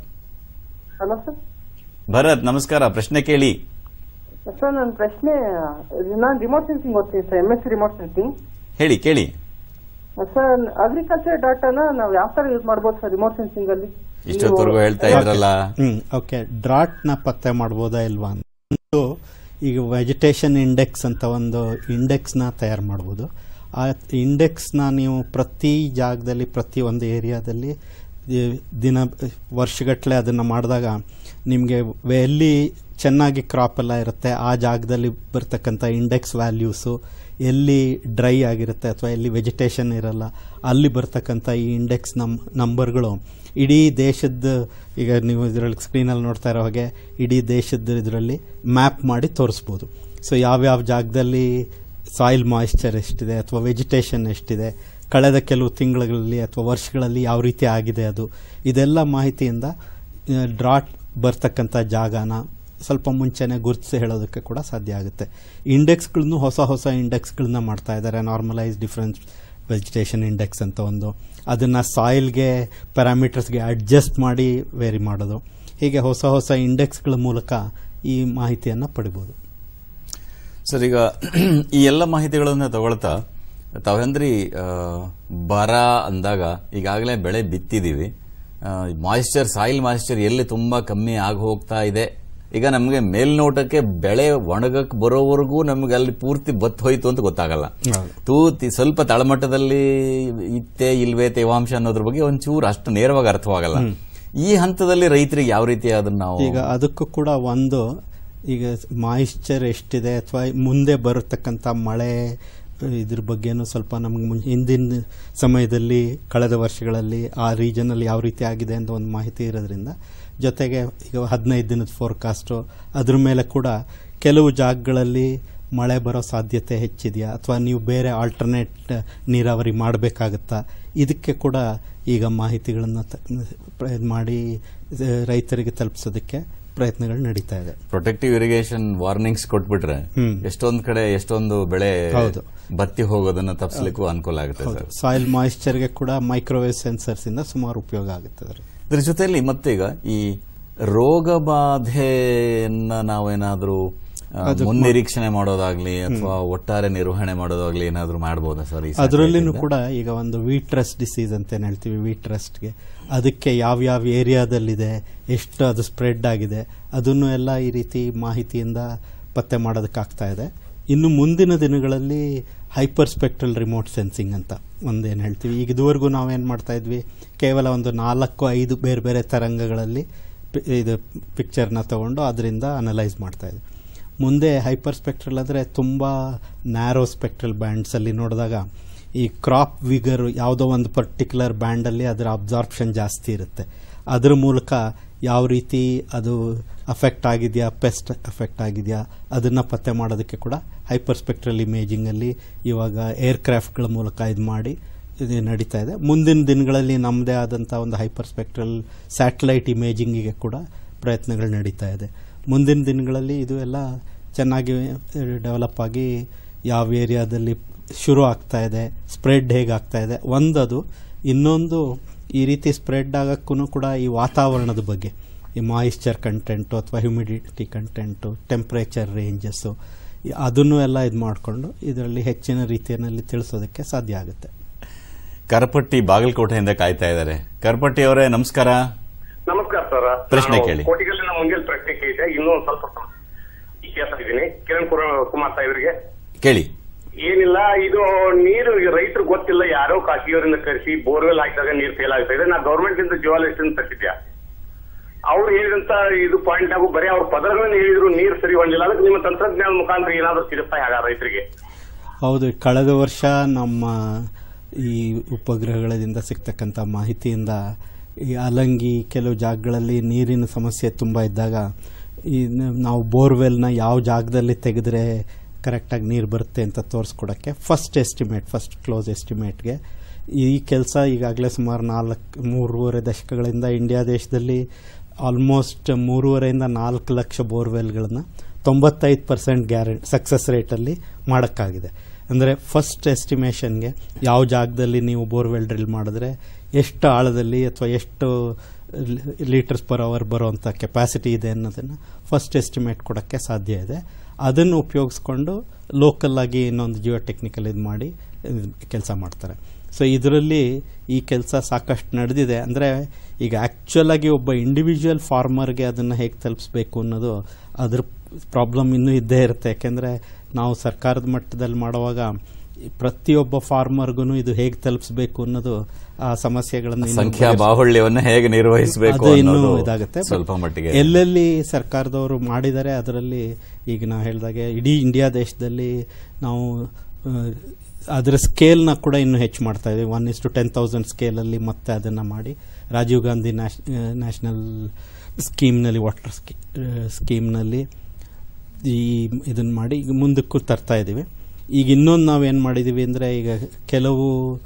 Speaker 4: ಹಲೋ ಸರ್
Speaker 2: ಭರತ್ ನಮಸ್ಕಾರ ಪ್ರಶ್ನೆ ಕೇಳಿ
Speaker 4: ಸರ್ ನನ್ನ ಪ್ರಶ್ನೆ ನಾನು ರಿಮೋಟ್ ಸೆನ್ಸಿಂಗ್ ಓದ್ತೀನಿ sir M S C remote sensing
Speaker 2: ಹೇಳಿ ಕೇಳಿ
Speaker 4: ಸರ್ ಅಗ್ರಿಕಲ್ಚರ್ ಡಾಟಾನ ನಾವು ಯಾವ ತರ ಯೂಸ್ ಮಾಡ್ಬೋದು ಸರ್ ರಿಮೋಟ್ ಸೆನ್ಸಿಂಗ್ ಅಲ್ಲಿ
Speaker 2: ಇಷ್ಟೊತ್ತವರೆಗೂ ಹೇಳ್ತಾ ಇದ್ರಲ್ಲ
Speaker 3: ಹ್ಮ್ ಓಕೆ ಡ್ರಾಟ್ ನ ಪತ್ತೆ ಮಾಡ್ಬೋದಾ ಇಲ್ವಾ ಅಂತ ಒಂದು ಈಗ ವೆಜಿಟೇಷನ್ ಇಂಡೆಕ್ಸ್ ಅಂತ ಒಂದು ಇಂಡೆಕ್ಸ್ ನ ತಯಾರು ಮಾಡ್ಬೋದು ಆ ಇಂಡೆಕ್ಸ್ ನ ನೀವು ಪ್ರತಿ ಜಾಗದಲ್ಲಿ ಪ್ರತಿ ಒಂದು ಏರಿಯಾದಲ್ಲಿ ಈ ದಿನ ವರ್ಷಗಟ್ಟಲೆ ಅದನ್ನ ಮಾಡಿದಾಗ ನಿಮಗೆ ಎಲ್ಲಿ ಚೆನ್ನಾಗಿ ಕ್ರಾಪ್ ಎಲ್ಲ ಇರುತ್ತೆ ಆ ಜಾಗದಲ್ಲಿ ಬರ್ತಕ್ಕಂಥ ಇಂಡೆಕ್ಸ್ ವ್ಯಾಲ್ಯೂಸು ಎಲ್ಲಿ ಡ್ರೈ ಆಗಿರುತ್ತೆ ಅಥವಾ ಎಲ್ಲಿ ವೆಜಿಟೇಷನ್ ಇರಲ್ಲ ಅಲ್ಲಿ ಬರ್ತಕ್ಕಂಥ ಈ ಇಂಡೆಕ್ಸ್ ನಮ್ ನಂಬರ್ಗಳು ಇಡೀ ದೇಶದ ಈಗ ನೀವು ಇದರಲ್ಲಿ ಸ್ಕ್ರೀನಲ್ಲಿ ನೋಡ್ತಾ ಇರೋ ಹಾಗೆ ಇಡೀ ದೇಶದ ಇದರಲ್ಲಿ ಮ್ಯಾಪ್ ಮಾಡಿ ತೋರಿಸ್ಬೋದು ಸೊ ಯಾವ್ಯಾವ ಜಾಗದಲ್ಲಿ ಸಾಯಿಲ್ ಮಾಯಿಶ್ಚರ್ ಎಷ್ಟಿದೆ ಅಥವಾ ವೆಜಿಟೇಷನ್ ಎಷ್ಟಿದೆ ಕಳೆದ ಕೆಲವು ತಿಂಗಳಲ್ಲಿ ಅಥವಾ ವರ್ಷಗಳಲ್ಲಿ ಯಾವ ರೀತಿ ಆಗಿದೆ ಅದು ಇದೆಲ್ಲ ಮಾಹಿತಿಯಿಂದ ಡ್ರಾಟ್ ಬರ್ತಕ್ಕಂಥ ಜಾಗನ ಸ್ವಲ್ಪ ಮುಂಚೆನೆ ಗುರುತಿಸಿ ಹೇಳೋದಕ್ಕೆ ಕೂಡ ಸಾಧ್ಯ ಆಗುತ್ತೆ ಇಂಡೆಕ್ಸ್ಗಳನ್ನು ಹೊಸ ಹೊಸ ಇಂಡೆಕ್ಸ್ಗಳನ್ನ ಮಾಡ್ತಾ ಇದ್ದಾರೆ ನಾರ್ಮಲೈಸ್ ಡಿಫರೆನ್ಸ್ ವೆಜಿಟೇಷನ್ ಇಂಡೆಕ್ಸ್ ಅಂತ ಒಂದು ಅದನ್ನು ಸಾಯಿಲ್ಗೆ ಪ್ಯಾರಾಮೀಟರ್ಸ್ಗೆ ಅಡ್ಜಸ್ಟ್ ಮಾಡಿ ವೇರಿ ಮಾಡೋದು ಹೀಗೆ ಹೊಸ ಹೊಸ ಇಂಡೆಕ್ಸ್ಗಳ ಮೂಲಕ ಈ ಮಾಹಿತಿಯನ್ನು ಪಡಿಬೋದು
Speaker 2: ಸರ್ ಈಗ ಈ ಎಲ್ಲ ಮಾಹಿತಿಗಳನ್ನ ತಗೊಳ್ತಾ ತಾವಂದ್ರಿ ಆ, ಬರ ಅಂದಾಗ ಈಗಾಗಲೇ ಬೆಳೆ ಬಿತ್ತಿದೀವಿ ಮಾಯಿಶ್ಚರ್ ಸಾಯಿಲ್ ಮಾಯಿಶ್ಚರ್ ಎಲ್ಲಿ ತುಂಬಾ ಕಮ್ಮಿ ಆಗಿ ಹೋಗ್ತಾ ಇದೆ ಈಗ ನಮಗೆ ಮೇಲ್ನೋಟಕ್ಕೆ ಬೆಳೆ ಒಣಗಕ್ ಬರೋವರೆಗೂ ನಮ್ಗೆ ಅಲ್ಲಿ ಪೂರ್ತಿ ಬತ್ ಹೋಯ್ತು ಅಂತ ಗೊತ್ತಾಗಲ್ಲ
Speaker 3: ಹೌದು.
Speaker 2: ತೂತಿ ಸ್ವಲ್ಪ ತಳಮಟ್ಟದಲ್ಲಿ ಇತ್ತೆ ಇಲ್ವೇ ತೇವಾಂಶ ಅನ್ನೋದ್ರ ಬಗ್ಗೆ ಒಂಚೂರು ಅಷ್ಟು ನೇರವಾಗಿ ಅರ್ಥವಾಗಲ್ಲ ಈ ಹಂತದಲ್ಲಿ ರೈತರಿಗೆ ಯಾವ ರೀತಿ ಅದನ್ನ ನಾವು
Speaker 3: ಈಗ ಅದಕ್ಕೂ ಕೂಡ ಒಂದು ಈಗ ಮಾಯಿಶ್ಚರ್ ಎಷ್ಟಿದೆ ಅಥವಾ ಮುಂದೆ ಬರತಕ್ಕಂಥ ಮಳೆ ಇದ್ರ ಬಗ್ಗೆನೂ ಸ್ವಲ್ಪ ನಮ್ಗೆ ಮುಂ- ಹಿಂದಿನ ಸಮಯದಲ್ಲಿ ಕಳೆದ ವರ್ಷಗಳಲ್ಲಿ ಆ ರೀಜನಲ್ಲಿ ಯಾವ ರೀತಿ ಆಗಿದೆ ಅಂತ ಒಂದು ಮಾಹಿತಿ ಇರೋದ್ರಿಂದ ಜೊತೆಗೆ ಈಗ ಹದಿನೈದು ದಿನದ ಫೋರ್ಕಾಸ್ಟು ಅದ್ರ ಮೇಲೆ ಕೂಡ ಕೆಲವು ಜಾಗಗಳಲ್ಲಿ ಮಳೆ ಬರೋ ಸಾಧ್ಯತೆ ಹೆಚ್ಚಿದೆಯಾ ಅಥವಾ ನೀವು ಬೇರೆ ಆಲ್ಟರ್ನೇಟ್ ನೀರಾವರಿ ಮಾಡಬೇಕಾಗತ್ತಾ ಇದಕ್ಕೆ ಕೂಡ ಈಗ ಮಾಹಿತಿಗಳನ್ನು ತ- ಪ್ರ- ಮಾಡಿ ಆ, ರೈತರಿಗೆ ತಲುಪಿಸೋದಕ್ಕೆ ಪ್ರಯತ್ನಗಳು ನಡೀತಾ ಇದೆ
Speaker 2: ಪ್ರೊಟೆಕ್ಟಿವ್ ಇರಿಗೇಷನ್ ವಾರ್ನಿಂಗ್ಸ್ ಕೊಟ್ಬಿಟ್ರೆ
Speaker 3: ಹ್ಮ್.
Speaker 2: ಎಷ್ಟೊಂದ್ ಕಡೆ ಎಷ್ಟೊಂದು ಬೆಳೆ
Speaker 3: ಹೌದು.
Speaker 2: ಬತ್ತಿ ಹೋಗೋದನ್ನ ತಪ್ಪಿಸ್ಲಿಕ್ಕೂ ಅನುಕೂಲ ಆಗುತ್ತೆ
Speaker 3: ಹೌದು
Speaker 2: ಸರ್
Speaker 3: ಸಾಯಿಲ್ ಮಾಯಿಶ್ಚರ್ಗೆ ಕೂಡ ಮೈಕ್ರೋವೇವ್ ಸೆನ್ಸರ್ಸ್ ಇಂದ ಸುಮಾರು ಉಪಯೋಗ ಆಗುತ್ತೆ ಅದರಲ್ಲಿ
Speaker 2: ಇದ್ರ ಜೊತೆಯಲ್ಲಿ ಮತ್ತೆ ಈಗ ಈ ರೋಗ ಬಾಧೆಯನ್ನ ನಾವೇನಾದ್ರೂ ಆ, ಮುನ್ನಿರೀಕ್ಷಣೆ ಮಾಡೋದಾಗ್ಲಿ ಅಥವಾ ಒಟ್ಟಾರೆ ನಿರ್ವಹಣೆ ಮಾಡೋದಾಗ್ಲಿ ಏನಾದ್ರೂ ಮಾಡಬಹುದಾ ಸರ್ ಈ
Speaker 3: ಅದರಲ್ಲಿನೂ
Speaker 2: ಸಾಕಾಣಿಕೆಯಿಂದ?
Speaker 3: ಕೂಡ ಈಗ ಒಂದು ವೀಟ್ರಸ್ ಡಿಸೀಸ್ ಅಂತ ಏನ್ ಹೇಳ್ತೀವಿ ವೀಟ್ರಸ್ಟ್ಗೆ ಅದಕ್ಕೆ ಯಾವ್ಯಾವ ಏರಿಯಾದಲ್ಲಿದೆ ಎಷ್ಟು ಅದು ಸ್ಪ್ರೆಡ್ ಆಗಿದೆ ಅದನ್ನು ಎಲ್ಲ ಈ ರೀತಿ ಮಾಹಿತಿಯಿಂದ ಪತ್ತೆ ಮಾಡೋದಕ್ಕಾಗ್ತಾ ಇದೆ ಇನ್ನು ಮುಂದಿನ ದಿನಗಳಲ್ಲಿ ಹೈಪರ್ ಸ್ಪೆಕ್ಟ್ರಲ್ ರಿಮೋಟ್ ಸೆನ್ಸಿಂಗ್ ಅಂತ ಒಂದೇನು ಹೇಳ್ತೀವಿ ಈಗ ಇದುವರೆಗೂ ನಾವೇನು ಮಾಡ್ತಾ ಇದ್ವಿ ಕೇವಲ ಒಂದು ನಾಲ್ಕು ಐದು ಬೇರೆ ಬೇರೆ ತರಂಗಗಳಲ್ಲಿ ಪಿ- ಇದು ಪಿಕ್ಚರ್ನ ತಗೊಂಡು ಅದರಿಂದ ಅನಲೈಸ್ ಮಾಡ್ತಾ ಇದ್ವಿ ಮುಂದೆ ಹೈಪರ್ ಸ್ಪೆಕ್ಟ್ರಲ್ ಅಂದರೆ ತುಂಬ ನ್ಯಾರೋ ಸ್ಪೆಕ್ಟ್ರಲ್ ಬ್ಯಾಂಡ್ಸಲ್ಲಿ ನೋಡಿದಾಗ ಈ ಕ್ರಾಪ್ ವಿಗರ್ ಯಾವುದೋ ಒಂದು ಪರ್ಟಿಕ್ಯುಲರ್ ಬ್ಯಾಂಡಲ್ಲಿ ಅದರ ಅಬ್ಸಾರ್ಪ್ಷನ್ ಜಾಸ್ತಿ ಇರುತ್ತೆ ಅದರ ಮೂಲಕ ಯಾವ ರೀತಿ ಅದು ಅಫೆಕ್ಟ್ ಆಗಿದೆಯಾ ಪೆಸ್ಟ್ ಅಫೆಕ್ಟ್ ಆಗಿದೆಯಾ ಅದನ್ನು ಪತ್ತೆ ಮಾಡೋದಕ್ಕೆ ಕೂಡ ಹೈಪರ್ ಸ್ಪೆಕ್ಟ್ರಲ್ ಇಮೇಜಿಂಗಲ್ಲಿ ಇವಾಗ ಏರ್ಕ್ರಾಫ್ಟ್ಗಳ ಮೂಲಕ ಇದು ಮಾಡಿ ಇದು ನಡೀತಾ ಇದೆ ಮುಂದಿನ ದಿನಗಳಲ್ಲಿ ನಮ್ಮದೇ ಆದಂಥ ಒಂದು ಹೈಪರ್ ಸ್ಪೆಕ್ಟ್ರಲ್ ಸ್ಯಾಟಲೈಟ್ ಇಮೇಜಿಂಗಿಗೆ ಕೂಡ ಪ್ರಯತ್ನಗಳು ನಡೀತಾ ಇದೆ ಮುಂದಿನ ದಿನಗಳಲ್ಲಿ ಇದು ಎಲ್ಲ ಚೆನ್ನಾಗಿ ಡೆವಲಪ್ ಆಗಿ ಯಾವ ಏರಿಯಾದಲ್ಲಿ ಶುರು ಆಗ್ತಾ ಇದೆ ಸ್ಪ್ರೆಡ್ ಹೇಗೆ ಆಗ್ತಾ ಇದೆ ಒಂದದು ಇನ್ನೊಂದು ಈ ರೀತಿ ಸ್ಪ್ರೆಡ್ ಆಗೋಕ್ಕೂ ಕೂಡ ಈ ವಾತಾವರಣದ ಬಗ್ಗೆ ಈ ಮಾಯಿಶ್ಚರ್ ಕಂಟೆಂಟು ಅಥವಾ ಹ್ಯುಮಿಡಿಟಿ ಕಂಟೆಂಟು ಟೆಂಪ್ರೇಚರ್ ರೇಂಜಸ್ಸು ಅದನ್ನು ಎಲ್ಲ ಇದು ಮಾಡಿಕೊಂಡು ಇದರಲ್ಲಿ ಹೆಚ್ಚಿನ ರೀತಿಯಲ್ಲಿ ತಿಳಿಸೋದಕ್ಕೆ ಸಾಧ್ಯ ಆಗುತ್ತೆ
Speaker 2: ಕರಪಟ್ಟಿ ಬಾಗಲಕೋಟೆಯಿಂದ ಕಾಯ್ತಾ ಇದ್ದಾರೆ ಕರಪಟ್ಟಿ ಅವರೇ ನಮಸ್ಕಾರ
Speaker 5: ನಮಸ್ಕಾರ ಸರ್
Speaker 2: ಪ್ರಶ್ನೆ
Speaker 5: ನಾನು
Speaker 2: ಕೇಳಿ.
Speaker 5: ಕೋಟಿಗಲ್ಲಿನ ಮುಂಜಾನೆ ಪ್ರಶ್ನೆ ಕೇಳಿದೆ ಇನ್ನೂ ಒಂದ್ ಸ್ವಲ್ಪ ಕೇಳ್ತಾ ಇದ್ದೀನಿ ಕಿರಣ್ ಕುರ- ಕುಮಾರ್ ಸಾಹೇಬರಿಗೆ
Speaker 2: ಕೇಳಿ
Speaker 5: ಏನಿಲ್ಲ ಇದು ನೀರು ರೈತರು ಗೊತ್ತಿಲ್ಲ ಯಾರೋ ಖಾಸಗಿಯವರಿಂದ ಕರೆಸಿ ಬೋರ್ವೆಲ್ ಹಾಕಿದಾಗ ನೀರು ಫೇಲ್ ಆಗ್ತಾ ಇದೆ ನಾ ಗೌರ್ಮೆಂಟ್ ಇಂದ ಜಿವಾಲಿಸ್ಟ್ ತರ್ಸಿದ್ಯಾ ಅವ್ರು ಹೇಳಿದಂತ ಇದು ಪಾಯಿಂಟ್ ಆಗು ಬರೀ ಅವ್ರ ಪದರಗಳನ್ನ ಹೇಳಿದ್ರು ನೀರು ಸರಿ ಹೊಂದಿಲ್ಲ ಅದಕ್ಕೆ ನಿಮ್ಮ ತಂತ್ರಜ್ಞಾನ ಮುಖಾಂತರ ಏನಾದ್ರು ಸಿಗುತ್ತಾ ಹೇಗ ರೈತರಿಗೆ
Speaker 3: ಹೌದು ಕಳೆದ ವರ್ಷ ನಮ್ಮ ಈ ಉಪಗ್ರಹಗಳಿಂದ ಸಿಗ್ತಕ್ಕಂಥ ಮಾಹಿತಿಯಿಂದ ಈ ಅಲಂಗಿ ಕೆಲವು ಜಾಗಗಳಲ್ಲಿ ನೀರಿನ ಸಮಸ್ಯೆ ತುಂಬ ಇದ್ದಾಗ ಈ ನ- ನಾವು ಬೋರ್ವೆಲ್ನ ಯಾವ ಜಾಗದಲ್ಲಿ ತೆಗೆದ್ರೆ ಕರೆಕ್ಟಾಗಿ ನೀರು ಬರುತ್ತೆ ಅಂತ ತೋರಿಸ್ಕೊಡೋಕ್ಕೆ ಫಸ್ಟ್ ಎಸ್ಟಿಮೇಟ್ ಫಸ್ಟ್ ಕ್ಲೋಸ್ ಎಸ್ಟಿಮೇಟ್ಗೆ ಈ ಕೆಲಸ ಈಗಾಗಲೇ ಸುಮಾರು ನಾಲ್ಕು ಮೂರುವರೆ ದಶಕಗಳಿಂದ ಇಂಡಿಯಾ ದೇಶದಲ್ಲಿ ಆಲ್ಮೋಸ್ಟ್ ಮೂರುವರೆಯಿಂದ ನಾಲ್ಕು ಲಕ್ಷ ಬೋರ್ವೆಲ್ಗಳನ್ನ ತೊಂಬತ್ತೈದು ಪರ್ಸೆಂಟ್ ಗ್ಯಾರಂಟಿ ಸಕ್ಸಸ್ ರೇಟಲ್ಲಿ ಮಾಡೋಕ್ಕಾಗಿದೆ ಅಂದರೆ ಫಸ್ಟ್ ಎಸ್ಟಿಮೇಷನ್ಗೆ ಯಾವ ಜಾಗದಲ್ಲಿ ನೀವು ಬೋರ್ವೆಲ್ ಡ್ರಿಲ್ ಮಾಡಿದ್ರೆ ಎಷ್ಟು ಆಳದಲ್ಲಿ ಅಥವಾ ಎಷ್ಟು ಲೀಟರ್ಸ್ ಪರ್ ಅವರ್ ಬರೋವಂಥ ಕೆಪಾಸಿಟಿ ಇದೆ ಅನ್ನೋದನ್ನು ಫಸ್ಟ್ ಎಸ್ಟಿಮೇಟ್ ಕೊಡೋಕ್ಕೆ ಸಾಧ್ಯ ಇದೆ ಅದನ್ನು ಉಪಯೋಗಿಸ್ಕೊಂಡು ಲೋಕಲ್ ಆಗಿ ಇನ್ನೊಂದು ಜಿಯೋ ಟೆಕ್ನಿಕಲ್ ಇದು ಮಾಡಿ ಕೆಲಸ ಮಾಡ್ತಾರೆ ಸೊ ಇದರಲ್ಲಿ ಈ ಕೆಲಸ ಸಾಕಷ್ಟು ನಡೆದಿದೆ ಅಂದರೆ ಈಗ ಆ್ಯಕ್ಚುಲ್ ಆಗಿ ಒಬ್ಬ ಇಂಡಿವಿಜುವಲ್ ಫಾರ್ಮರ್ಗೆ ಅದನ್ನು ಹೇಗೆ ತಲುಪಿಸ್ಬೇಕು ಅನ್ನೋದು ಅದ್ರ ಪ್ರಾಬ್ಲಮ್ ಇನ್ನೂ ಇದ್ದೇ ಇರುತ್ತೆ ಯಾಕೆಂದರೆ ನಾವು ಸರ್ಕಾರದ ಮಟ್ಟದಲ್ಲಿ ಮಾಡುವಾಗ ಪ್ರತಿಯೊಬ್ಬ ಫಾರ್ಮರ್ಗೂ ಇದು ಹೇಗೆ ತಲುಪಿಸಬೇಕು ಅನ್ನೋದು ಆ ಸಮಸ್ಯೆಗಳನ್ನು ಇನ್ನೂ
Speaker 2: ಸಂಖ್ಯಾ
Speaker 3: ಬಗೆಹರಿಸ-
Speaker 2: ಬಾಹುಳ್ಯವನ್ನು ಹೇಗೆ ನಿರ್ವಹಿಸಬೇಕು
Speaker 3: ಅದು ಇನ್ನೂ
Speaker 2: ಅನ್ನೋದು
Speaker 3: ಇದಾಗುತ್ತೆ
Speaker 2: ಸ್ವಲ್ಪ ಮಟ್ಟಿಗೆ
Speaker 3: ಎಲ್ಲೆಲ್ಲಿ ಸರ್ಕಾರದವರು ಮಾಡಿದ್ದಾರೆ ಅದರಲ್ಲಿ ಈಗ ನಾವು ಹೇಳಿದಾಗೆ ಇಡೀ ಇಂಡಿಯಾ ದೇಶದಲ್ಲಿ ನಾವು ಆ, ಅದರ ಸ್ಕೇಲ್ನ ಕೂಡ ಇನ್ನೂ ಹೆಚ್ಚು ಮಾಡ್ತಾ ಇದ್ದೀವಿ one is to ten thousand ಸ್ಕೇಲಲ್ಲಿ ಮತ್ತೆ ಅದನ್ನು ಮಾಡಿ ರಾಜೀವ್ ಗಾಂಧಿ ನ್ಯಾಷ್ ನ್ಯಾಷನಲ್ ಸ್ಕೀಮ್ನಲ್ಲಿ ವಾಟರ್ ಸ್ಕೀ ಸ್ಕೀಮ್ನಲ್ಲಿ ಈ ಇದನ್ನು ಮಾಡಿ ಈಗ ಮುಂದಕ್ಕೂ ತರ್ತಾ ಇದ್ದೀವಿ ಈಗ ಇನ್ನೊಂದು ನಾವೇನು ಮಾಡಿದ್ದೀವಿ ಅಂದರೆ ಈಗ ಕೆಲವು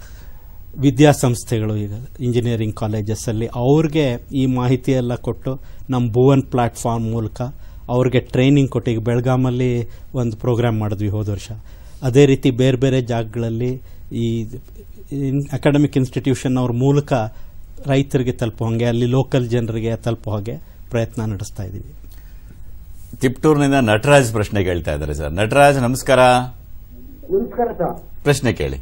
Speaker 3: ವಿದ್ಯಾಸಂಸ್ಥೆಗಳು ಈಗ ಇಂಜಿನಿಯರಿಂಗ್ ಕಾಲೇಜಸ್ಸಲ್ಲಿ ಅವ್ರಿಗೆ ಈ ಮಾಹಿತಿ ಎಲ್ಲ ಕೊಟ್ಟು ನಮ್ಮ ಭುವನ್ ಪ್ಲಾಟ್ಫಾರ್ಮ್ ಮೂಲಕ ಅವ್ರಿಗೆ ಟ್ರೈನಿಂಗ್ ಕೊಟ್ಟು ಈಗ ಬೆಳಗಾಮಲ್ಲಿ ಒಂದು ಪ್ರೋಗ್ರಾಮ್ ಮಾಡಿದ್ವಿ ಹೋದ ವರ್ಷ ಅದೇ ರೀತಿ ಬೇರೆ ಬೇರೆ ಜಾಗಗಳಲ್ಲಿ ಈ ಅಕಾಡೆಮಿಕ್ ಇನ್ಸ್ಟಿಟ್ಯೂಷನ್ ಅವ್ರ ಮೂಲಕ ರೈತರಿಗೆ ತಲುಪೋ ಹಾಗೆ ಅಲ್ಲಿ ಲೋಕಲ್ ಜನರಿಗೆ ತಲುಪೋ ಹಾಗೆ ಪ್ರಯತ್ನ ನಡೆಸ್ತಾ ಇದ್ದೀವಿ
Speaker 2: ತಿಪ್ಟೂರ್ನಿಂದ ನಟರಾಜ್ ಪ್ರಶ್ನೆ ಕೇಳ್ತಾ ಇದ್ದಾರೆ ಸರ್ ನಟರಾಜ್ ನಮಸ್ಕಾರ
Speaker 6: ನಮಸ್ಕಾರ ಸರ್
Speaker 2: ಪ್ರಶ್ನೆ ಕೇಳಿ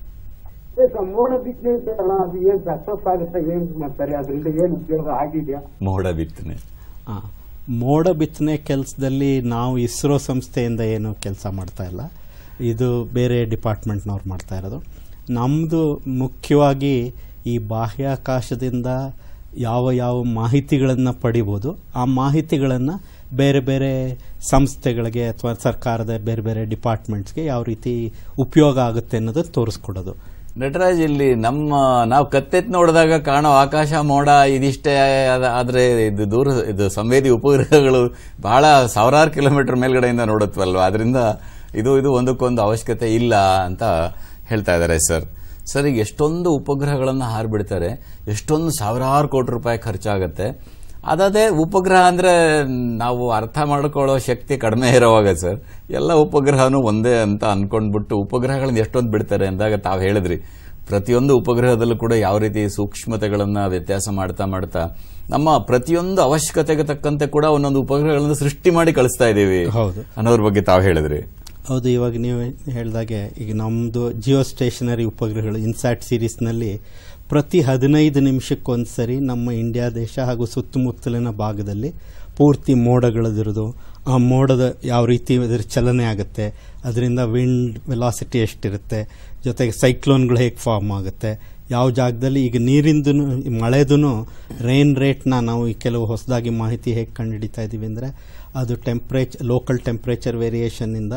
Speaker 6: ಏ ಸರ್ ಮೋಡ ಬಿತ್ತನೆ ಅಂತಾರಲ್ಲ ಅದು ಏನ್ ಸಕ್ಸಸ್ ಆಗುತ್ತೆ ಏನ್ ಮಾಡ್ತಾರೆ ಅದರಿಂದ ಏನ್ ಉಪಯೋಗ ಆಗಿದೆಯಾ
Speaker 2: ಮೋಡ ಬಿತ್ತನೆ
Speaker 3: ಆ, ಮೋಡ ಬಿತ್ತನೆ ಕೆಲಸದಲ್ಲಿ ನಾವು ಇಸ್ರೋ ಸಂಸ್ಥೆಯಿಂದ ಏನು ಕೆಲಸ ಮಾಡ್ತಾ ಇಲ್ಲ ಇದು ಬೇರೆ ಡಿಪಾರ್ಟ್ಮೆಂಟ್ನವ್ರು ಮಾಡ್ತಾ ಇರೋದು ನಮ್ಮದು ಮುಖ್ಯವಾಗಿ ಈ ಬಾಹ್ಯಾಕಾಶದಿಂದ ಯಾವ ಯಾವ ಮಾಹಿತಿಗಳನ್ನು ಪಡಿಬೋದು ಆ ಮಾಹಿತಿಗಳನ್ನು ಬೇರೆ ಬೇರೆ ಸಂಸ್ಥೆಗಳಿಗೆ ಅಥವಾ ಸರ್ಕಾರದ ಬೇರೆ ಬೇರೆ ಡಿಪಾರ್ಟ್ಮೆಂಟ್ಸ್ಗೆ ಯಾವ ರೀತಿ ಉಪಯೋಗ ಆಗುತ್ತೆ ಅನ್ನೋದು ತೋರಿಸ್ಕೊಡೋದು
Speaker 2: ನಟರಾಜ್ ಇಲ್ಲಿ ನಮ್ಮ ನಾವು ಕತ್ತೆತ್ ನೋಡಿದಾಗ ಕಾಣೋ ಆಕಾಶ ಮೋಡ ಇದಿಷ್ಟೇ ಆದ- ಆದ್ರೆ ಇದು ದೂರ ಇದು ಸಂವೇದಿ ಉಪಗ್ರಹಗಳು ಬಹಳ ಸಾವಿರಾರು ಕಿಲೋಮೀಟರ್ ಮೇಲ್ಗಡೆಯಿಂದ ನೋಡುತ್ತವಲ್ವಾ ಅದರಿಂದ ಇದು ಇದು ಒಂದಕ್ಕೊಂದು ಅವಶ್ಯಕತೆ ಇಲ್ಲ ಅಂತ ಹೇಳ್ತಾ ಇದ್ದಾರೆ ಸರ್ ಸರ್ ಈಗ ಎಷ್ಟೊಂದು ಉಪಗ್ರಹಗಳನ್ನು ಹಾರ್ಬಿಡ್ತಾರೆ ಎಷ್ಟೊಂದು ಸಾವಿರಾರು ಕೋಟಿ ರೂಪಾಯಿ ಖರ್ಚಾಗತ್ತೆ ಅದೇ ಉಪಗ್ರಹ ಅಂದ್ರೆ ನಾವು ಅರ್ಥ ಮಾಡ್ಕೊಳ್ಳೋ ಶಕ್ತಿ ಕಡಿಮೆ ಇರೋವಾಗ ಸರ್ ಎಲ್ಲ ಉಪಗ್ರಹನೂ ಒಂದೇ ಅಂತ ಅನ್ಕೊಂಡ್ಬಿಟ್ಟು ಉಪಗ್ರಹಗಳನ್ನ ಎಷ್ಟೊಂದು ಬಿಡ್ತಾರೆ ಅಂದಾಗ ತಾವು ಹೇಳಿದ್ರಿ ಪ್ರತಿಯೊಂದು ಉಪಗ್ರಹದಲ್ಲೂ ಕೂಡ ಯಾವ ರೀತಿ ಸೂಕ್ಷ್ಮತೆಗಳನ್ನ ವ್ಯತ್ಯಾಸ ಮಾಡ್ತಾ ಮಾಡ್ತಾ ನಮ್ಮ ಪ್ರತಿಯೊಂದು ಅವಶ್ಯಕತೆಗೆ ತಕ್ಕಂತೆ ಕೂಡ ಒಂದೊಂದು ಉಪಗ್ರಹಗಳನ್ನು ಸೃಷ್ಟಿ ಮಾಡಿ ಕಳಿಸ್ತಾ ಇದ್ದೀವಿ
Speaker 3: ಹೌದು.
Speaker 2: ಅನ್ನೋದ್ರ ಬಗ್ಗೆ ತಾವು ಹೇಳಿದ್ರಿ
Speaker 3: ಹೌದು ಇವಾಗ ನೀವು ಹೇಳಿದಾಗೆ ಈಗ ನಮ್ಮದು ಜಿಯೋ ಸ್ಟೇಷನರಿ ಉಪಗ್ರಹಗಳು ಇನ್ಸ್ಯಾಟ್ ಸೀರೀಸ್ನಲ್ಲಿ ಪ್ರತಿ ಹದಿನೈದು ನಿಮಿಷಕ್ಕೊಂದು ಸರಿ ನಮ್ಮ ಇಂಡಿಯಾ ದೇಶ ಹಾಗೂ ಸುತ್ತಮುತ್ತಲಿನ ಭಾಗದಲ್ಲಿ ಪೂರ್ತಿ ಮೋಡಗಳದಿರೋದು ಆ ಮೋಡದ ಯಾವ ರೀತಿ ಅದರ ಚಲನೆ ಆಗುತ್ತೆ ಅದರಿಂದ ವಿಂಡ್ ವೆಲಾಸಿಟಿ ಎಷ್ಟಿರುತ್ತೆ ಜೊತೆಗೆ ಸೈಕ್ಲೋನ್ಗಳು ಹೇಗೆ ಫಾರ್ಮ್ ಆಗುತ್ತೆ ಯಾವ ಜಾಗದಲ್ಲಿ ಈಗ ನೀರಿಂದೂ ಮಳೆದೂ ರೈನ್ ರೇಟ್ನ ನಾವು ಈ ಕೆಲವು ಹೊಸದಾಗಿ ಮಾಹಿತಿ ಹೇಗೆ ಕಂಡುಹಿಡಿತಾ ಇದ್ದೀವಿ ಅಂದರೆ ಅದು ಟೆಂಪ್ರೇಚರ್ ಲೋಕಲ್ ಟೆಂಪ್ರೇಚರ್ ವೇರಿಯೇಷನ್ನಿಂದ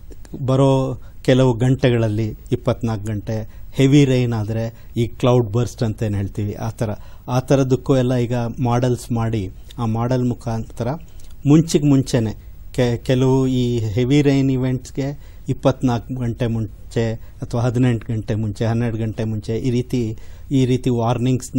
Speaker 3: ಬರೋ ಕೆಲವು ಗಂಟೆಗಳಲ್ಲಿ ಇಪ್ಪತ್ನಾಲ್ಕು ಗಂಟೆ ಹೆವಿ ರೈನ್ ಆದರೆ ಈ ಕ್ಲೌಡ್ ಬರ್ಸ್ಟ್ ಅಂತ ಏನು ಹೇಳ್ತೀವಿ ಆ ಥರ ಆ ಥರದಕ್ಕೂ ಎಲ್ಲ ಈಗ ಮಾಡೆಲ್ಸ್ ಮಾಡಿ ಆ ಮಾಡೆಲ್ ಮುಖಾಂತರ ಮುಂಚಿಗೆ ಮುಂಚೆನೆ ಕೆ ಕೆಲವು ಈ ಹೆವಿ ರೈನ್ ಇವೆಂಟ್ಸ್ಗೆ ಇಪ್ಪತ್ನಾಲ್ಕು ಗಂಟೆ ಮುಂಚೆ ಅಥವಾ ಹದಿನೆಂಟು ಗಂಟೆ ಮುಂಚೆ ಹನ್ನೆರಡು ಗಂಟೆ ಮುಂಚೆ ಈ ರೀತಿ ಈ ರೀತಿ ವಾರ್ನಿಂಗ್ಸ್ನ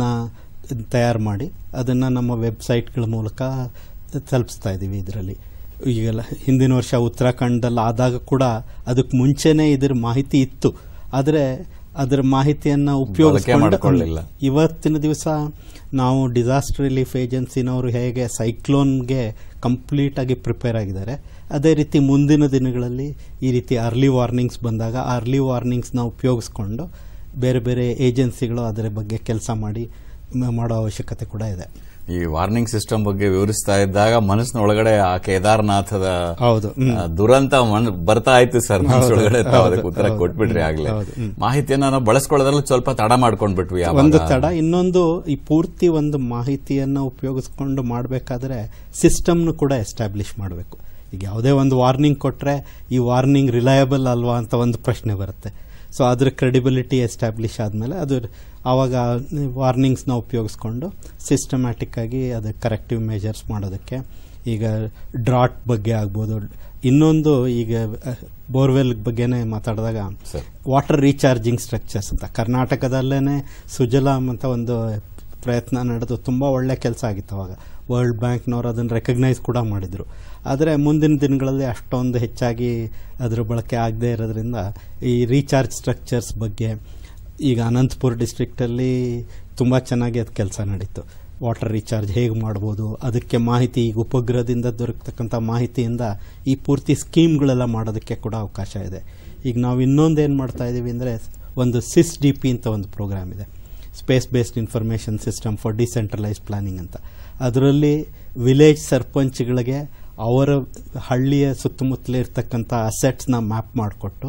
Speaker 3: ತಯಾರು ಮಾಡಿ ಅದನ್ನು ನಮ್ಮ ವೆಬ್ಸೈಟ್ಗಳ ಮೂಲಕ ತಲುಪಿಸ್ತಾ ಇದ್ದೀವಿ ಇದರಲ್ಲಿ ಈಗೆಲ್ಲ ಹಿಂದಿನ ವರ್ಷ ಉತ್ತರಾಖಂಡದಲ್ಲಿ ಆದಾಗ ಕೂಡ ಅದಕ್ಕೆ ಮುಂಚೆನೇ ಇದ್ರ ಮಾಹಿತಿ ಇತ್ತು ಆದರೆ ಅದರ ಮಾಹಿತಿಯನ್ನು ಉಪಯೋಗಿಸ್ಕೊಂಡು
Speaker 2: ಮಾಡ್ಕೊಳ್ಳಿಲ್ಲ.
Speaker 3: ಇವತ್ತಿನ ದಿವಸ ನಾವು ಡಿಸಾಸ್ಟರ್ ರಿಲೀಫ್ ಏಜೆನ್ಸಿನವರು ಹೇಗೆ ಸೈಕ್ಲೋನ್ಗೆ ಕಂಪ್ಲೀಟ್ ಆಗಿ ಪ್ರಿಪೇರ್ ಆಗಿದ್ದಾರೆ ಅದೇ ರೀತಿ ಮುಂದಿನ ದಿನಗಳಲ್ಲಿ ಈ ರೀತಿ ಅರ್ಲಿ ವಾರ್ನಿಂಗ್ಸ್ ಬಂದಾಗ ಆ ಅರ್ಲಿ ವಾರ್ನಿಂಗ್ಸ್ನ ಉಪಯೋಗಿಸ್ಕೊಂಡು ಬೇರೆ ಬೇರೆ ಏಜೆನ್ಸಿಗಳು ಅದರ ಬಗ್ಗೆ ಕೆಲಸ ಮಾಡಿ ಮ- ಮಾಡೋ ಅವಶ್ಯಕತೆ ಕೂಡ ಇದೆ
Speaker 2: ಈ ವಾರ್ನಿಂಗ್ ಸಿಸ್ಟಮ್ ಬಗ್ಗೆ ವಿವರಿಸ್ತಾ ಇದ್ದಾಗ ಮನಸ್ಸಿನ ಒಳಗಡೆ ಆ ಕೇದಾರ್ನಾಥದ
Speaker 3: ಹೌದು ಹ್ಮ್.
Speaker 2: ಆ, ದುರಂತ ಮನ್- ಬರ್ತಾ ಇತ್ತು ಸರ್ ಮನಸ್ಸೊಳಗಡೆ ತಾವು
Speaker 3: ಹೌದು,
Speaker 2: ಅದಕ್ಕೆ ಉತ್ತರ
Speaker 3: ಹೌದು,
Speaker 2: ಕೊಟ್ಬಿಟ್ರಿ
Speaker 3: ಹ್ಮ್,
Speaker 2: ಆಗ್ಲೇ
Speaker 3: ಹೌದು, ಹ್ಮ್.
Speaker 2: ಮಾಹಿತಿಯನ್ನ ನಾವು ಬಳಸ್ಕೊಳ್ಳೋದ್ರಲ್ಲಿ ಸ್ವಲ್ಪ ತಡ ಮಾಡ್ಕೊಂಡ್ಬಿಟ್ವಿ ಆವಾಗ.
Speaker 3: ಒಂದು ತಡ ಇನ್ನೊಂದು ಈ ಪೂರ್ತಿ ಒಂದು ಮಾಹಿತಿಯನ್ನು ಉಪಯೋಗಿಸ್ಕೊಂಡು ಮಾಡಬೇಕಾದ್ರೆ ಸಿಸ್ಟಮ್ನು ಕೂಡ ಎಸ್ಟಾಬ್ಲಿಷ್ ಮಾಡಬೇಕು ಈಗ ಯಾವುದೇ ಒಂದು ವಾರ್ನಿಂಗ್ ಕೊಟ್ಟರೆ ಈ ವಾರ್ನಿಂಗ್ ರಿಲಯಬಲ್ ಅಲ್ವಾ ಅಂತ ಒಂದು ಪ್ರಶ್ನೆ ಬರುತ್ತೆ ಸೊ ಅದ್ರ ಕ್ರೆಡಿಬಿಲಿಟಿ ಎಸ್ಟಾಬ್ಲಿಷ್ ಆದಮೇಲೆ ಅದು ಆವಾಗ ವಾರ್ನಿಂಗ್ಸ್ನ ಉಪಯೋಗಿಸ್ಕೊಂಡು ಸಿಸ್ಟಮ್ಯಾಟಿಕ್ ಆಗಿ ಅದು ಕರೆಕ್ಟಿವ್ ಮೆಜರ್ಸ್ ಮಾಡೋದಕ್ಕೆ ಈಗ ಡ್ರಾಟ್ ಬಗ್ಗೆ ಆಗ್ಬೋದು ಇನ್ನೊಂದು ಈಗ ಬೋರ್ವೆಲ್ ಬಗ್ಗೆನೇ ಮಾತಾಡಿದಾಗ
Speaker 2: ಸರ್.
Speaker 3: ವಾಟರ್ ರೀಚಾರ್ಜಿಂಗ್ ಸ್ಟ್ರಕ್ಚರ್ಸ್ ಅಂತ ಕರ್ನಾಟಕದಲ್ಲೇ ಸುಜಲಾಮ್ ಅಂತ ಒಂದು ಪ್ರಯತ್ನ ನಡೆದು ತುಂಬ ಒಳ್ಳೆ ಕೆಲಸ ಆಗಿತ್ತು ಅವಾಗ ವರ್ಲ್ಡ್ ಬ್ಯಾಂಕ್ನವರು ಅದನ್ನು ರೆಕಗ್ನೈಸ್ ಕೂಡ ಮಾಡಿದರು ಆದರೆ ಮುಂದಿನ ದಿನಗಳಲ್ಲಿ ಅಷ್ಟೊಂದು ಹೆಚ್ಚಾಗಿ ಅದರ ಬಳಕೆ ಆಗದೇ ಇರೋದ್ರಿಂದ ಈ ರೀಚಾರ್ಜ್ ಸ್ಟ್ರಕ್ಚರ್ಸ್ ಬಗ್ಗೆ ಈಗ ಅನಂತಪುರ ಡಿಸ್ಟ್ರಿಕ್ಟಲ್ಲಿ ತುಂಬ ಚೆನ್ನಾಗಿ ಅದು ಕೆಲಸ ನಡೀತು ವಾಟರ್ ರೀಚಾರ್ಜ್ ಹೇಗೆ ಮಾಡ್ಬೋದು ಅದಕ್ಕೆ ಮಾಹಿತಿ ಈಗ ಉಪಗ್ರಹದಿಂದ ದೊರಕತಕ್ಕಂಥ ಮಾಹಿತಿಯಿಂದ ಈ ಪೂರ್ತಿ ಸ್ಕೀಮ್ಗಳೆಲ್ಲ ಮಾಡೋದಕ್ಕೆ ಕೂಡ ಅವಕಾಶ ಇದೆ ಈಗ ನಾವು ಇನ್ನೊಂದು ಏನು ಮಾಡ್ತಾ ಇದ್ದೀವಿ ಅಂದರೆ ಒಂದು ಸಿಸ್ ಡಿ ಪಿ ಅಂತ ಒಂದು ಪ್ರೋಗ್ರಾಮ್ ಇದೆ space based information system for decentralise planning ಅಂತ ಅದರಲ್ಲಿ ವಿಲೇಜ್ ಸರ್ಪಂಚ್ಗಳಿಗೆ ಅವರ ಹಳ್ಳಿಯ ಸುತ್ತಮುತ್ತಲೇ ಇರ್ತಕ್ಕಂಥ ಅಸೆಟ್ಸ್ನ ಮ್ಯಾಪ್ ಮಾಡಿಕೊಟ್ಟು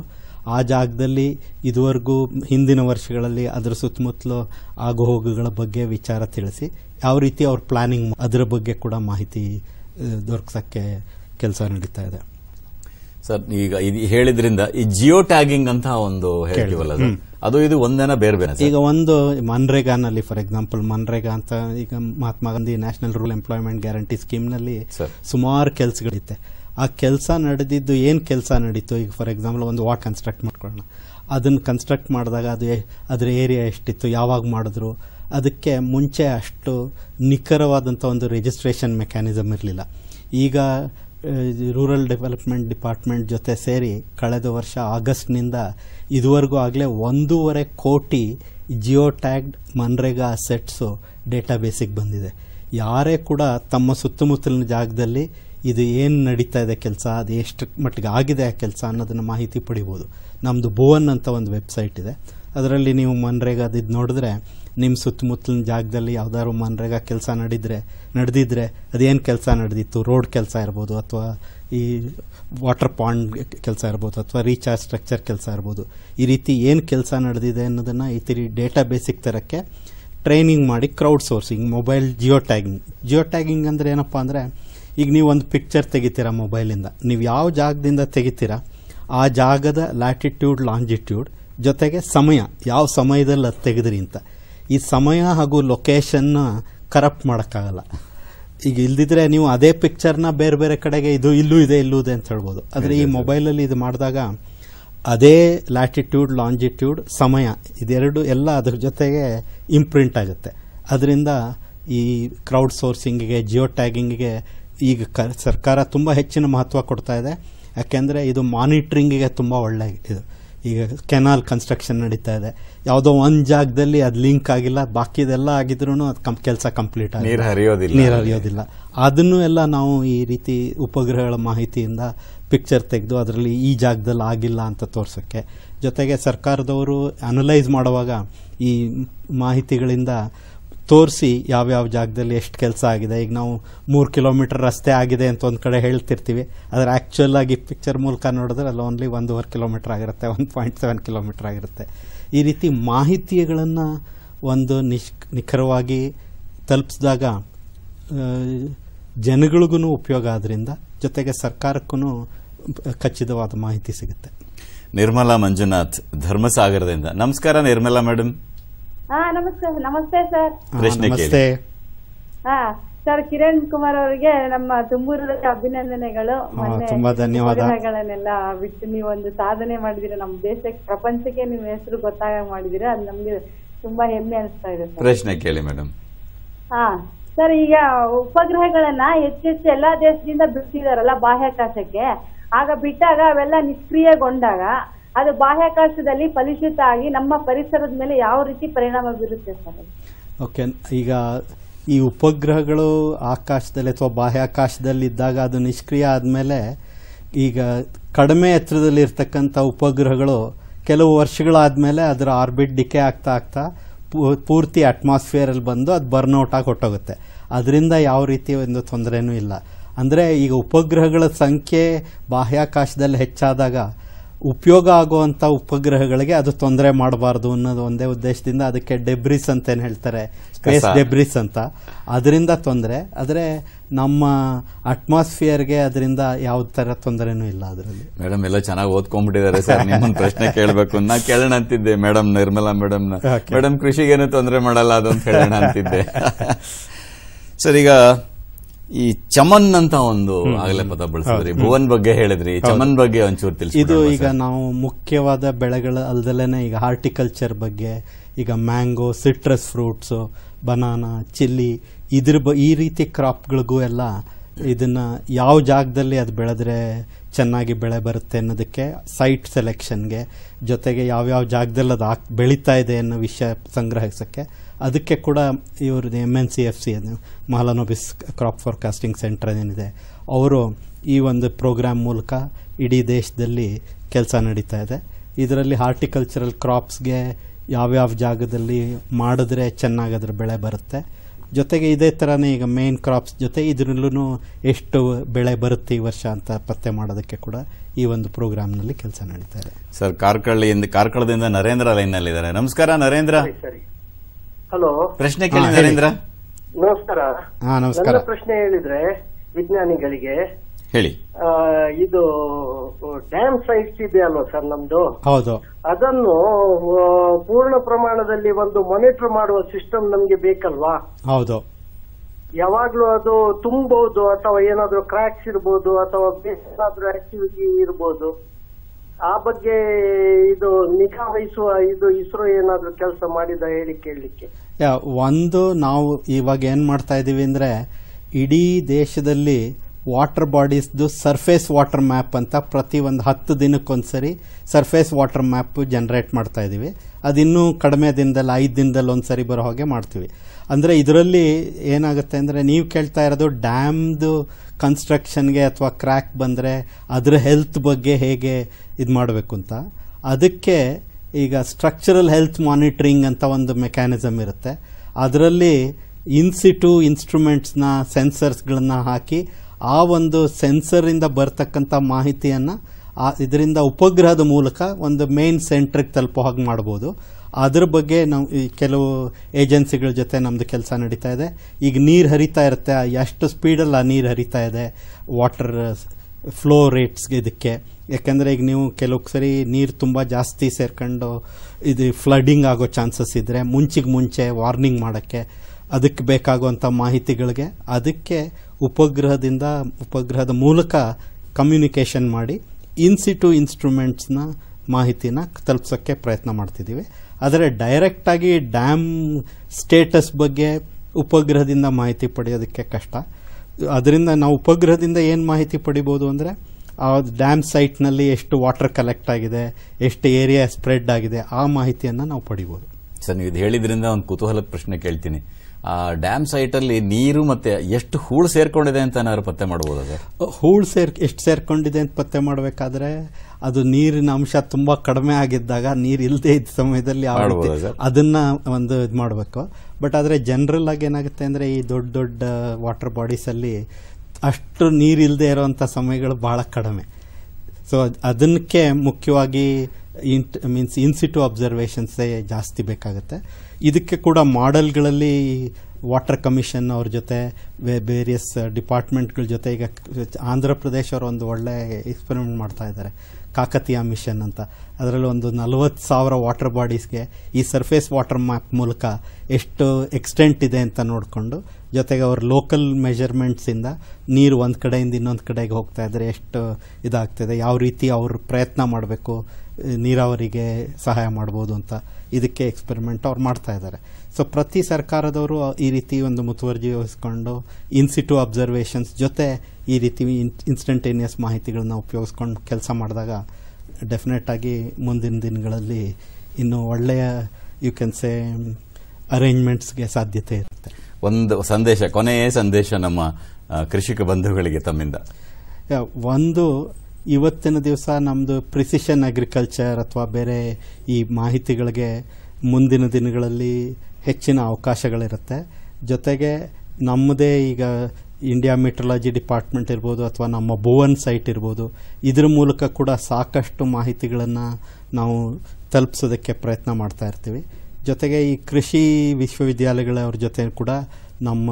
Speaker 3: ಆ ಜಾಗದಲ್ಲಿ ಇದುವರೆಗೂ ಹಿಂದಿನ ವರ್ಷಗಳಲ್ಲಿ ಅದರ ಸುತ್ತಮುತ್ತಲು ಆಗು ಹೋಗುಗಳ ಬಗ್ಗೆ ವಿಚಾರ ತಿಳಿಸಿ ಯಾವ ರೀತಿ ಅವ್ರ ಪ್ಲಾನಿಂಗ್ ಅದರ ಬಗ್ಗೆ ಕೂಡ ಮಾಹಿತಿ ದೊರಕಿಸೋಕ್ಕೆ ಕೆಲಸ ನಡೀತಾ ಇದೆ
Speaker 2: ಸರ್ ಈಗ ಇದು ಹೇಳಿದ್ರಿಂದ ಈ ಜಿಯೋ ಟ್ಯಾಗಿಂಗ್ ಅಂತ ಒಂದು ಹೇಳ್ತೀವಲ್ಲ ಸರ್, ಅದು ಇದು ಒಂದೇನ ಬೇರೆ ಬೇರೆ
Speaker 3: ಈಗ ಒಂದು ಮನ್ರೇಗಾನಲ್ಲಿ ಫಾರ್ ಎಕ್ಸಾಂಪಲ್ ಮನ್ರೇಗಾ ಅಂತ ಈಗ Mahatma Gandhi national rural employment guarantee ಸ್ಕೀಮ್ನಲ್ಲಿ
Speaker 2: ಸರ್.
Speaker 3: ಸುಮಾರು ಕೆಲಸಗಳಿತ್ತೆ ಆ ಕೆಲಸ ನಡೆದಿದ್ದು ಏನು ಕೆಲಸ ನಡೀತು ಈಗ ಫಾರ್ ಎಕ್ಸಾಂಪಲ್ ಒಂದು ವಾಟ್ ಕನ್ಸ್ಟ್ರಕ್ಟ್ ಮಾಡ್ಕೊಳ್ಳೋಣ ಅದನ್ನು ಕನ್ಸ್ಟ್ರಕ್ಟ್ ಮಾಡಿದಾಗ ಅದು ಎ- ಅದರ ಏರಿಯಾ ಎಷ್ಟಿತ್ತು ಯಾವಾಗ ಮಾಡಿದ್ರು ಅದಕ್ಕೆ ಮುಂಚೆ ಅಷ್ಟು ನಿಖರವಾದಂಥ ಒಂದು ರಿಜಿಸ್ಟ್ರೇಷನ್ ಮೆಕ್ಯಾನಿಸಮ್ ಇರಲಿಲ್ಲ ಈಗ ರೂರಲ್ ಡೆವಲಪ್ಮೆಂಟ್ ಡಿಪಾರ್ಟ್ಮೆಂಟ್ ಜೊತೆ ಸೇರಿ ಕಳೆದ ವರ್ಷ ಆಗಸ್ಟ್ನಿಂದ ಇದುವರೆಗೂ ಆಗಲೇ ಒಂದೂವರೆ ಕೋಟಿ ಜಿಯೋ ಟ್ಯಾಗ್ಡ್ ಮನ್ರೇಗಾ ಸೆಟ್ಸು ಡೇಟಾಬೇಸಿಗೆ ಬಂದಿದೆ ಯಾರೇ ಕೂಡ ತಮ್ಮ ಸುತ್ತಮುತ್ತಲಿನ ಜಾಗದಲ್ಲಿ ಇದು ಏನು ನಡೀತಾ ಇದೆ ಕೆಲಸ ಅದು ಎಷ್ಟು ಮಟ್ಟಿಗೆ ಆಗಿದೆ ಆ ಕೆಲಸ ಅನ್ನೋದನ್ನ ಮಾಹಿತಿ ಪಡಿಬೋದು ನಮ್ಮದು ಭುವನ್ ಅಂತ ಒಂದು ವೆಬ್ಸೈಟ್ ಇದೆ ಅದರಲ್ಲಿ ನೀವು ಮನ್ರೇಗಾದಿದ್ದು ನೋಡಿದ್ರೆ ನಿಮ್ಮ ಸುತ್ತಮುತ್ತಲಿನ ಜಾಗದಲ್ಲಿ ಯಾವ್ದಾದ್ರು ಮನ್ರೇಗಾ ಕೆಲಸ ನಡೀದ್ರೆ ನಡೆದಿದ್ರೆ ಅದೇನು ಕೆಲಸ ನಡೆದಿತ್ತು ರೋಡ್ ಕೆಲಸ ಇರ್ಬೋದು ಅಥವಾ ಈ ವಾಟರ್ ಪಾಂಡ್ ಕೆಲಸ ಇರ್ಬೋದು ಅಥವಾ ರೀಚಾರ್ಜ್ ಸ್ಟ್ರಕ್ಚರ್ ಕೆಲಸ ಇರ್ಬೋದು ಈ ರೀತಿ ಏನು ಕೆಲಸ ನಡೆದಿದೆ ಅನ್ನೋದನ್ನು ಈ ತಿರಿ ಡೇಟಾ ಬೇಸಿಕ್ ತರಕ್ಕೆ ಟ್ರೈನಿಂಗ್ ಮಾಡಿ crowdsourcing mobile geotagging geotagging ಅಂದರೆ ಏನಪ್ಪ ಅಂದರೆ ಈಗ ನೀವು ಒಂದು ಪಿಕ್ಚರ್ ತೆಗಿತೀರಾ ಮೊಬೈಲಿಂದ ನೀವು ಯಾವ ಜಾಗದಿಂದ ತೆಗಿತೀರಾ ಆ ಜಾಗದ ಲ್ಯಾಟಿಟ್ಯೂಡ್ ಲಾಂಜಿಟ್ಯೂಡ್ ಜೊತೆಗೆ ಸಮಯ ಯಾವ ಸಮಯದಲ್ಲಿ ಅದು ತೆಗೆದ್ರಿ ಅಂತ ಈ ಸಮಯ ಹಾಗೂ ಲೊಕೇಶನ್ನ ಕರಪ್ಟ್ ಮಾಡೋಕ್ಕಾಗಲ್ಲ ಈಗ ಇಲ್ದಿದ್ರೆ ನೀವು ಅದೇ ಪಿಕ್ಚರ್ನ ಬೇರೆ ಬೇರೆ ಕಡೆಗೆ ಇದು ಇಲ್ಲೂ ಇದೆ ಇಲ್ಲೂ ಇದೆ ಅಂತ ಹೇಳ್ಬೋದು ಆದರೆ ಈ ಮೊಬೈಲಲ್ಲಿ ಇದು ಮಾಡಿದಾಗ ಅದೇ ಲ್ಯಾಟಿಟ್ಯೂಡ್ ಲಾಂಜಿಟ್ಯೂಡ್ ಸಮಯ ಇದೆರಡು ಎಲ್ಲ ಅದ್ರ ಜೊತೆಗೆ ಇಂಪ್ರಿಂಟ್ ಆಗುತ್ತೆ ಅದರಿಂದ ಈ ಕ್ರೌಡ್ ಸೋರ್ಸಿಂಗಿಗೆ ಜಿಯೋ ಟ್ಯಾಗಿಂಗಿಗೆ ಈಗ ಕ ಸರ್ಕಾರ ತುಂಬ ಹೆಚ್ಚಿನ ಮಹತ್ವ ಕೊಡ್ತಾ ಇದೆ ಯಾಕೆಂದರೆ ಇದು ಮಾನಿಟ್ರಿಂಗಿಗೆ ತುಂಬ ಒಳ್ಳೆ ಇದು ಈಗ ಕೆನಾಲ್ ಕನ್ಸ್ಟ್ರಕ್ಷನ್ ನಡೀತಾ ಇದೆ ಯಾವುದೋ ಒಂದು ಜಾಗದಲ್ಲಿ ಅದು ಲಿಂಕ್ ಆಗಿಲ್ಲ ಬಾಕಿದೆಲ್ಲ ಆಗಿದ್ರೂ ಅದು ಕಂ ಕೆಲಸ ಕಂಪ್ಲೀಟ್ ಆಗಿಲ್ಲ
Speaker 2: ನೀರು ಹರಿಯೋದಿಲ್ಲ.
Speaker 3: ನೀರು ಹರಿಯೋದಿಲ್ಲ ಅದನ್ನು ಎಲ್ಲ ನಾವು ಈ ರೀತಿ ಉಪಗ್ರಹಗಳ ಮಾಹಿತಿಯಿಂದ ಪಿಕ್ಚರ್ ತೆಗೆದು ಅದರಲ್ಲಿ ಈ ಜಾಗದಲ್ಲಿ ಆಗಿಲ್ಲ ಅಂತ ತೋರ್ಸೋಕ್ಕೆ ಜೊತೆಗೆ ಸರ್ಕಾರದವರು ಅನಲೈಸ್ ಮಾಡುವಾಗ ಈ ಮಾಹಿತಿಗಳಿಂದ ತೋರಿಸಿ ಯಾವ್ಯಾವ ಜಾಗದಲ್ಲಿ ಎಷ್ಟು ಕೆಲಸ ಆಗಿದೆ ಈಗ ನಾವು ಮೂರು ಕಿಲೋಮೀಟರ್ ರಸ್ತೆ ಆಗಿದೆ ಅಂತ ಒಂದು ಕಡೆ ಹೇಳ್ತಿರ್ತೀವಿ ಆದರೆ ಆ್ಯಕ್ಚುಯಲ್ ಆಗಿ ಪಿಕ್ಚರ್ ಮೂಲಕ ನೋಡಿದ್ರೆ ಅಲ್ಲಿ ಓನ್ಲಿ ಒಂದೂವರೆ ಕಿಲೋಮೀಟರ್ ಆಗಿರುತ್ತೆ ಒನ್ ಪಾಯಿಂಟ್ ಸೆವೆನ್ ಕಿಲೋಮೀಟರ್ ಆಗಿರುತ್ತೆ ಈ ರೀತಿ ಮಾಹಿತಿಗಳನ್ನು ಒಂದು ನಿಶ್ ನಿಖರವಾಗಿ ತಲುಪಿಸಿದಾಗ ಜನಗಳಿಗೂ ಉಪಯೋಗ ಆದ್ರಿಂದ ಜೊತೆಗೆ ಸರ್ಕಾರಕ್ಕೂ ಖಚಿತವಾದ ಮಾಹಿತಿ ಸಿಗುತ್ತೆ
Speaker 2: ನಿರ್ಮಲಾ ಮಂಜುನಾಥ್ ಧರ್ಮಸಾಗರದಿಂದ ನಮಸ್ಕಾರ ನಿರ್ಮಲಾ ಮೇಡಮ್
Speaker 7: ಹಾ ನಮಸ್ತೆ ನಮಸ್ತೆ ಸರ್
Speaker 3: ಆ,
Speaker 2: ಪ್ರಶ್ನೆ ಕೇಳಿ.
Speaker 3: ನಮಸ್ತೆ
Speaker 7: ಹಾ ಸರ್ ಕಿರಣ್ ಕುಮಾರ್ ಅವರಿಗೆ ನಮ್ಮ ತುಂಬೂರದ ಅಭಿನಂದನೆಗಳು
Speaker 3: ಆ, ತುಂಬಾ ಧನ್ಯವಾದ.
Speaker 7: ಉಪಗ್ರಹಗಳನ್ನೆಲ್ಲ ಬಿಟ್ಟು ನೀವು ಒಂದು ಸಾಧನೆ ಮಾಡಿದಿರ ನಮ್ಮ ದೇಶಕ್ಕೆ ಪ್ರಪಂಚಕ್ಕೆ ನಿಮ್ಮ ಹೆಸರು ಗೊತ್ತಾಗ ಮಾಡಿದಿರ ಅದು ನಮ್ಗೆ ತುಂಬಾ ಹೆಮ್ಮೆ ಅನಿಸ್ತಾ ಇದೆ ಸರ್
Speaker 2: ಪ್ರಶ್ನೆ ಕೇಳಿ ಮೇಡಮ್
Speaker 7: ಹಾ ಸರ್ ಈಗ ಉಪಗ್ರಹಗಳನ್ನ ಹೆಚ್ಚೆಚ್ಚು ಎಲ್ಲಾ ದೇಶದಿಂದ ಬಿಡ್ತಿದಾರಲ್ಲ ಬಾಹ್ಯಾಕಾಶಕ್ಕೆ ಆಗ ಬಿಟ್ಟಾಗ ಅವೆಲ್ಲ ನಿಷ್ಕ್ರಿಯಗೊಂಡಾಗ ಅದು ಬಾಹ್ಯಾಕಾಶದಲ್ಲಿ ಕಲುಷಿತ ಆಗಿ ನಮ್ಮ ಪರಿಸರದ ಮೇಲೆ ಯಾವ ರೀತಿ ಪರಿಣಾಮ ಬೀರುತ್ತೆ ಸರ್ ಅದು?
Speaker 3: ಓಕೆ ಈಗ ಈ ಉಪಗ್ರಹಗಳು ಆಕಾಶದಲ್ಲಿ ಅಥವಾ ಬಾಹ್ಯಾಕಾಶದಲ್ಲಿ ಇದ್ದಾಗ ಅದು ನಿಷ್ಕ್ರಿಯ ಆದಮೇಲೆ ಈಗ ಕಡಿಮೆ ಎತ್ತರದಲ್ಲಿ ಇರ್ತಕ್ಕಂಥ ಉಪಗ್ರಹಗಳು ಕೆಲವು ವರ್ಷಗಳಾದಮೇಲೆ ಅದರ ಆರ್ಬಿಟ್ ಡಿಕೆ ಆಗ್ತಾ ಆಗ್ತಾ ಪೂ- ಪೂರ್ತಿ ಅಟ್ಮಾಸ್ಫಿಯರಲ್ಲಿ ಬಂದು ಅದು ಬರ್ನ್ಔಟ್ ಆಗಿ ಹೊಟ್ಟೋಗುತ್ತೆ ಅದರಿಂದ ಯಾವ ರೀತಿ ಒಂದು ತೊಂದರೆನೂ ಇಲ್ಲ ಅಂದರೆ ಈಗ ಉಪಗ್ರಹಗಳ ಸಂಖ್ಯೆ ಬಾಹ್ಯಾಕಾಶದಲ್ಲಿ ಹೆಚ್ಚಾದಾಗ ಉಪಯೋಗ ಆಗುವಂಥ ಉಪಗ್ರಹಗಳಿಗೆ ಅದು ತೊಂದರೆ ಮಾಡಬಾರ್ದು ಅನ್ನೋದು ಒಂದೇ ಉದ್ದೇಶದಿಂದ ಅದಕ್ಕೆ ಡೆಬ್ರಿಸ್ ಅಂತ ಏನು ಹೇಳ್ತಾರೆ ಸ್ಪೇಸ್
Speaker 2: ಕಸ.
Speaker 3: ಡೆಬ್ರಿಸ್ ಅಂತ ಅದರಿಂದ ತೊಂದರೆ ಆದರೆ ನಮ್ಮ ಅಟ್ಮಾಸ್ಫಿಯರ್ಗೆ ಅದರಿಂದ ಯಾವ ಥರ ತೊಂದರೆನೂ ಇಲ್ಲ ಅದರಲ್ಲಿ
Speaker 2: ಮೇಡಮ್ ಎಲ್ಲ ಚೆನ್ನಾಗಿ ಓದ್ಕೊಂಡ್ಬಿಟ್ಟಿದ್ದಾರೆ ಸರ್ ನಿಮ್ಮೊಂದು ಪ್ರಶ್ನೆ ಕೇಳಬೇಕು ನಾ ಕೇಳೋಣ ಅಂತಿದ್ದೆ madam Nirmala madam
Speaker 3: Okay.
Speaker 2: Madam ಕೃಷಿಗೇನು ತೊಂದರೆ ಮಾಡಲ್ಲ ಅದು ಅಂತ ಹೇಳೋಣ ಅಂತಿದ್ದೆ ಸರ್ ಈಗ ಈ ಚಮನ್ ಅಂತ ಒಂದು ಆಗಲೇ ಪದ ಬಳಸಿದ್ರಿ ಭುವನ್ ಬಗ್ಗೆ ಹೇಳಿದ್ರಿ ಚಮನ್ ಬಗ್ಗೆ ಒಂಚೂರು ತಿಳಿಸಿ
Speaker 3: ಇದು ಈಗ ನಾವು ಮುಖ್ಯವಾದ ಬೆಳೆಗಳ ಅಲ್ದಲೇನೆ ಈಗ ಹಾರ್ಟಿಕಲ್ಚರ್ ಬಗ್ಗೆ ಈಗ mango citrus fruits banana chilli ಇದ್ರ ಬ ಈ ರೀತಿ ಕ್ರಾಪ್ಗಳಿಗೂ ಎಲ್ಲ ಇದನ್ನ ಯಾವ ಜಾಗದಲ್ಲಿ ಅದು ಬೆಳೆದ್ರೆ ಚೆನ್ನಾಗಿ ಬೆಳೆ ಬರುತ್ತೆ ಅನ್ನೋದಕ್ಕೆ ಸೈಟ್ ಸೆಲೆಕ್ಷನ್ಗೆ ಜೊತೆಗೆ ಯಾವ್ಯಾವ ಜಾಗದಲ್ಲಿ ಅದು ಹಾಕ್ ಬೆಳೀತಾ ಇದೆ ಅನ್ನೋ ವಿಷಯ ಸಂಗ್ರಹಿಸೋಕ್ಕೆ ಅದಕ್ಕೆ ಕೂಡ ಇವ್ರದ್ದು M N C F C Mahalanobis crop forecasting centre ಏನಿದೆ ಅವರು ಈ ಒಂದು ಪ್ರೋಗ್ರಾಮ್ ಮೂಲಕ ಇಡೀ ದೇಶದಲ್ಲಿ ಕೆಲಸ ನಡೀತಾ ಇದೆ ಇದರಲ್ಲಿ ಹಾರ್ಟಿಕಲ್ಚರಲ್ ಕ್ರಾಪ್ಸ್ಗೆ ಯಾವ್ಯಾವ ಜಾಗದಲ್ಲಿ ಮಾಡಿದ್ರೆ ಚೆನ್ನಾಗಿ ಅದ್ರ ಬೆಳೆ ಬರುತ್ತೆ ಜೊತೆಗೆ ಇದೇ ಥರನೇ ಈಗ ಮೇನ್ ಕ್ರಾಪ್ಸ್ ಜೊತೆ ಇದರಲ್ಲೂ ಎಷ್ಟು ಬೆಳೆ ಬರುತ್ತೆ ಈ ವರ್ಷ ಅಂತ ಪತ್ತೆ ಮಾಡೋದಕ್ಕೆ ಕೂಡ ಈ ಒಂದು ಪ್ರೋಗ್ರಾಮ್ನಲ್ಲಿ ಕೆಲಸ ನಡೀತಾ ಇದೆ
Speaker 2: ಸರ್ ಕಾರ್ಕಳ್ಳಿಯಿಂದ ಕಾರ್ಕಳದಿಂದ ನರೇಂದ್ರ ಲೈನ್ ನಲ್ಲಿದ್ದಾರೆ ನಮಸ್ಕಾರ ನರೇಂದ್ರ
Speaker 6: ಸರಿ ಹಲೋ
Speaker 2: ಪ್ರಶ್ನೆ ಕೇಳಿ
Speaker 3: ಹಾ, ಹೇಳಿ.
Speaker 2: ನರೇಂದ್ರ
Speaker 6: ನಮಸ್ಕಾರ
Speaker 3: ಹಾ ನಮಸ್ಕಾರ
Speaker 6: ನನ್ನ ಪ್ರಶ್ನೆ ಹೇಳಿದ್ರೆ ವಿಜ್ಞಾನಿಗಳಿಗೆ
Speaker 2: ಹೇಳಿ
Speaker 6: ಆ, ಇದು ಡ್ಯಾಮ್ ಸೈಟ್ಸ್ ಇದೆ ಅಲ್ವಾ ಸರ್ ನಮ್ದು
Speaker 3: ಹೌದು
Speaker 6: ಅದನ್ನು ಆ, ಪೂರ್ಣ ಪ್ರಮಾಣದಲ್ಲಿ ಒಂದು ಮಾನಿಟರ್ ಮಾಡುವ ಸಿಸ್ಟಮ್ ನಮ್ಗೆ ಬೇಕಲ್ವಾ
Speaker 3: ಹೌದು
Speaker 6: ಯಾವಾಗ್ಲೂ ಅದು ತುಂಬಬಹುದು ಅಥವಾ ಏನಾದ್ರೂ ಕ್ರಾಕ್ಸ್ ಇರ್ಬೋದು ಅಥವಾ ಏನಾದ್ರೂ ಆಕ್ಟಿವಿಟಿ ಇರ್ಬೋದು ಆ ಬಗ್ಗೆ ಇದು ನಿಗಾ ವಹಿಸುವ ಇದು ಇಸ್ರೋ ಏನಾದ್ರೂ ಕೆಲಸ ಮಾಡಿದ ಹೇಳಿ ಕೇಳಲಿಕ್ಕೆ
Speaker 3: ಯಾ, ಒಂದು ನಾವು ಇವಾಗ ಏನು ಮಾಡ್ತಾ ಇದ್ದೀವಿ ಅಂದರೆ ಇಡೀ ದೇಶದಲ್ಲಿ ವಾಟರ್ ಬಾಡೀಸ್ದು ಸರ್ಫೇಸ್ ವಾಟರ್ ಮ್ಯಾಪ್ ಅಂತ ಪ್ರತಿ ಒಂದು ಹತ್ತು ದಿನಕ್ಕೊಂದ್ಸರಿ ಸರ್ಫೇಸ್ ವಾಟರ್ ಮ್ಯಾಪ್ ಜನರೇಟ್ ಮಾಡ್ತಾ ಇದ್ದೀವಿ ಅದಿನ್ನೂ ಕಡಿಮೆ ದಿನದಲ್ಲಿ ಐದು ದಿನದಲ್ಲಿ ಒಂದ್ಸರಿ ಬರೋ ಹಾಗೆ ಮಾಡ್ತೀವಿ ಅಂದರೆ ಇದರಲ್ಲಿ ಏನಾಗುತ್ತೆ ಅಂದರೆ ನೀವು ಕೇಳ್ತಾ ಇರೋದು ಡ್ಯಾಮ್ದು ಕನ್ಸ್ಟ್ರಕ್ಷನ್ಗೆ ಅಥವಾ ಕ್ರ್ಯಾಕ್ ಬಂದರೆ ಅದ್ರ ಹೆಲ್ತ್ ಬಗ್ಗೆ ಹೇಗೆ ಇದು ಮಾಡಬೇಕು ಅಂತ ಅದಕ್ಕೆ ಈಗ ಸ್ಟ್ರಕ್ಚರಲ್ ಹೆಲ್ತ್ ಮಾನಿಟರಿಂಗ್ ಅಂತ ಒಂದು ಮೆಕ್ಯಾನಿಸಮ್ ಇರುತ್ತೆ ಅದರಲ್ಲಿ ಇನ್ಸಿಟು ಇನ್ಸ್ಟ್ರೂಮೆಂಟ್ಸ್ನ ಸೆನ್ಸರ್ಸ್ಗಳನ್ನ ಹಾಕಿ ಆ ಒಂದು ಸೆನ್ಸರಿಂದ ಬರ್ತಕ್ಕಂಥ ಮಾಹಿತಿಯನ್ನು ಇದರಿಂದ ಉಪಗ್ರಹದ ಮೂಲಕ ಒಂದು ಮೇನ್ ಸೆಂಟ್ರಿಗೆ ತಲುಪೋ ಹಾಗೆ ಮಾಡ್ಬೋದು ಅದ್ರ ಬಗ್ಗೆ ನಾವು ಈ ಕೆಲವು ಏಜೆನ್ಸಿಗಳ ಜೊತೆ ನಮ್ಮದು ಕೆಲಸ ನಡೀತಾ ಇದೆ ಈಗ ನೀರು ಹರಿತಾ ಇರುತ್ತೆ ಆ ಎಷ್ಟು ಸ್ಪೀಡಲ್ಲಿ ಆ ನೀರು ಹರಿತಾ ಇದೆ ವಾಟರ್ ಫ್ಲೋ ರೇಟ್ಸ್ಗೆ ಇದಕ್ಕೆ ಯಾಕೆಂದರೆ ಈಗ ನೀವು ಕೆಲವು ಸರಿ ನೀರು ತುಂಬ ಜಾಸ್ತಿ ಸೇರ್ಕೊಂಡು ಇದು ಫ್ಲಡ್ಡಿಂಗ್ ಆಗೋ ಚಾನ್ಸಸ್ ಇದ್ದರೆ ಮುಂಚಿಗೆ ಮುಂಚೆ ವಾರ್ನಿಂಗ್ ಮಾಡೋಕ್ಕೆ ಅದಕ್ಕೆ ಬೇಕಾಗುವಂಥ ಮಾಹಿತಿಗಳಿಗೆ ಅದಕ್ಕೆ ಉಪಗ್ರಹದಿಂದ ಉಪಗ್ರಹದ ಮೂಲಕ ಕಮ್ಯುನಿಕೇಷನ್ ಮಾಡಿ ಇನ್ಸಿಟು ಇನ್ಸ್ಟ್ರೂಮೆಂಟ್ಸ್ನ ಮಾಹಿತಿನ ತಲುಪಿಸೋಕ್ಕೆ ಪ್ರಯತ್ನ ಮಾಡ್ತಿದ್ದೀವಿ ಆದರೆ ಡೈರೆಕ್ಟಾಗಿ ಡ್ಯಾಮ್ ಸ್ಟೇಟಸ್ ಬಗ್ಗೆ ಉಪಗ್ರಹದಿಂದ ಮಾಹಿತಿ ಪಡೆಯೋದಕ್ಕೆ ಕಷ್ಟ ಅದರಿಂದ ನಾವು ಉಪಗ್ರಹದಿಂದ ಏನು ಮಾಹಿತಿ ಪಡಿಬೋದು ಅಂದರೆ ಆ ಡ್ಯಾಮ್ ಸೈಟ್ನಲ್ಲಿ ಎಷ್ಟು ವಾಟರ್ ಕಲೆಕ್ಟ್ ಆಗಿದೆ ಎಷ್ಟು ಏರಿಯಾ ಸ್ಪ್ರೆಡ್ ಆಗಿದೆ ಆ ಮಾಹಿತಿಯನ್ನು ನಾವು ಪಡಿಬೋದು
Speaker 2: ಸರ್ ನೀವು ಇದು ಹೇಳಿದ್ರಿಂದ ಒಂದು ಕುತೂಹಲದ ಪ್ರಶ್ನೆ ಕೇಳ್ತೀನಿ ಆ ಡ್ಯಾಮ್ ಸೈಟ್ ಅಲ್ಲಿ ನೀರು ಮತ್ತೆ ಎಷ್ಟು ಹೂಳು ಸೇರ್ಕೊಂಡಿದೆ ಅಂತ ಏನಾದ್ರು ಪತ್ತೆ ಮಾಡಬಹುದಾ ಸರ್
Speaker 3: ಹೂಳು ಸೇರ್ ಎಷ್ಟು ಸೇರ್ಕೊಂಡಿದೆ ಅಂತ ಪತ್ತೆ ಮಾಡಬೇಕಾದ್ರೆ ಅದು ನೀರಿನ ಅಂಶ ತುಂಬಾ ಕಡಿಮೆ ಆಗಿದ್ದಾಗ ನೀರು ಇಲ್ಲದೆ ಇದ್ದ ಸಮಯದಲ್ಲಿ ಯಾವ ರೀತಿ
Speaker 2: ಮಾಡ್ಬೋದಾ ಸರ್?
Speaker 3: ಅದನ್ನ ಒಂದು ಇದು ಮಾಡಬೇಕು ಬಟ್ ಆದರೆ ಜನರಲ್ ಆಗಿ ಏನಾಗುತ್ತೆ ಅಂದ್ರೆ ಈ ದೊಡ್ಡ ದೊಡ್ಡ ವಾಟರ್ ಬಾಡೀಸ್ ಅಲ್ಲಿ ಅಷ್ಟು ನೀರು ಇಲ್ಲದೆ ಇರುವಂತ ಸಮಯಗಳು ಬಹಳ ಕಡಿಮೆ ಸೊ ಅದಕ್ಕೆ ಮುಖ್ಯವಾಗಿ ಮೀನ್ಸ್ ಇನ್ಸಿಟು ಅಬ್ಸರ್ವೇಷನ್ಸೇ ಜಾಸ್ತಿ ಬೇಕಾಗುತ್ತೆ ಇದಕ್ಕೆ ಕೂಡ ಮಾಡೆಲ್ಗಳಲ್ಲಿ ವಾಟರ್ ಕಮಿಷನ್ ಅವ್ರ ಜೊತೆ ವೇರಿಯಸ್ ಡಿಪಾರ್ಟ್ಮೆಂಟ್ಗಳ ಜೊತೆ ಈಗ ಆಂಧ್ರ ಪ್ರದೇಶ ಅವರು ಒಂದು ಒಳ್ಳೆ ಎಕ್ಸ್ಪೆರಿಮೆಂಟ್ ಮಾಡ್ತಾ ಇದ್ದಾರೆ ಕಾಕತೀಯ ಮಿಷನ್ ಅಂತ ಅದರಲ್ಲಿ ಒಂದು ನಲವತ್ತು ಸಾವಿರ ವಾಟರ್ ಬಾಡೀಸ್ಗೆ ಈ ಸರ್ಫೇಸ್ ವಾಟರ್ ಮ್ಯಾಪ್ ಮೂಲಕ ಎಷ್ಟು ಎಕ್ಸ್ಟೆಂಟ್ ಇದೆ ಅಂತ ನೋಡಿಕೊಂಡು ಜೊತೆಗೆ ಅವ್ರ ಲೋಕಲ್ ಮೆಜರ್ಮೆಂಟ್ಸಿಂದ ನೀರು ಒಂದು ಕಡೆಯಿಂದ ಇನ್ನೊಂದು ಕಡೆಗೆ ಹೋಗ್ತಾ ಇದ್ರೆ ಎಷ್ಟು ಇದಾಗ್ತದೆ ಯಾವ ರೀತಿ ಅವರು ಪ್ರಯತ್ನ ಮಾಡಬೇಕು ನೀರಾವರಿಗೆ ಸಹಾಯ ಮಾಡ್ಬೋದು ಅಂತ ಇದಕ್ಕೆ ಎಕ್ಸ್ಪೆರಿಮೆಂಟ್ ಅವ್ರು ಮಾಡ್ತಾ ಇದ್ದಾರೆ ಸೊ ಪ್ರತಿ ಸರ್ಕಾರದವರು ಈ ರೀತಿ ಒಂದು ಮುತುವರ್ಜಿ ವಹಿಸ್ಕೊಂಡು ಇನ್ಸಿಟು ಅಬ್ಸರ್ವೇಷನ್ಸ್ ಜೊತೆ ಈ ರೀತಿ ಇನ್ಸ್ಟಂಟೇನಿಯಸ್ ಮಾಹಿತಿಗಳನ್ನ ಉಪಯೋಗಿಸ್ಕೊಂಡು ಕೆಲಸ ಮಾಡಿದಾಗ ಡೆಫಿನೆಟ್ ಆಗಿ ಮುಂದಿನ ದಿನಗಳಲ್ಲಿ ಇನ್ನು ಒಳ್ಳೆಯ ಯು ಕ್ಯಾನ್ ಸೇ ಅರೇಂಜ್ಮೆಂಟ್ಸ್ಗೆ ಸಾಧ್ಯತೆ ಇರುತ್ತೆ
Speaker 2: ಒಂದು ಸಂದೇಶ ಕೊನೆಯ ಸಂದೇಶ ನಮ್ಮ ಆ, ಕೃಷಿಕ ಬಂಧುಗಳಿಗೆ ತಮ್ಮಿಂದ
Speaker 3: ಯಾ, ಒಂದು ಇವತ್ತಿನ ದಿವಸ ನಮ್ಮದು ಪ್ರಿಸಿಷನ್ ಅಗ್ರಿಕಲ್ಚರ್ ಅಥವಾ ಬೇರೆ ಈ ಮಾಹಿತಿಗಳಿಗೆ ಮುಂದಿನ ದಿನಗಳಲ್ಲಿ ಹೆಚ್ಚಿನ ಅವಕಾಶಗಳಿರುತ್ತೆ ಜೊತೆಗೆ ನಮ್ಮದೇ ಈಗ ಇಂಡಿಯಾ ಮೆಟ್ರಲಾಜಿ ಡಿಪಾರ್ಟ್ಮೆಂಟ್ ಇರ್ಬೋದು ಅಥವಾ ನಮ್ಮ ಭುವನ್ ಸೈಟ್ ಇರ್ಬೋದು ಇದ್ರ ಮೂಲಕ ಕೂಡ ಸಾಕಷ್ಟು ಮಾಹಿತಿಗಳನ್ನು ನಾವು ತಲುಪಿಸೋದಕ್ಕೆ ಪ್ರಯತ್ನ ಮಾಡ್ತಾ ಇರ್ತೀವಿ ಜೊತೆಗೆ ಈ ಕೃಷಿ ವಿಶ್ವವಿದ್ಯಾಲಯಗಳ ಜೊತೆ ಕೂಡ ನಮ್ಮ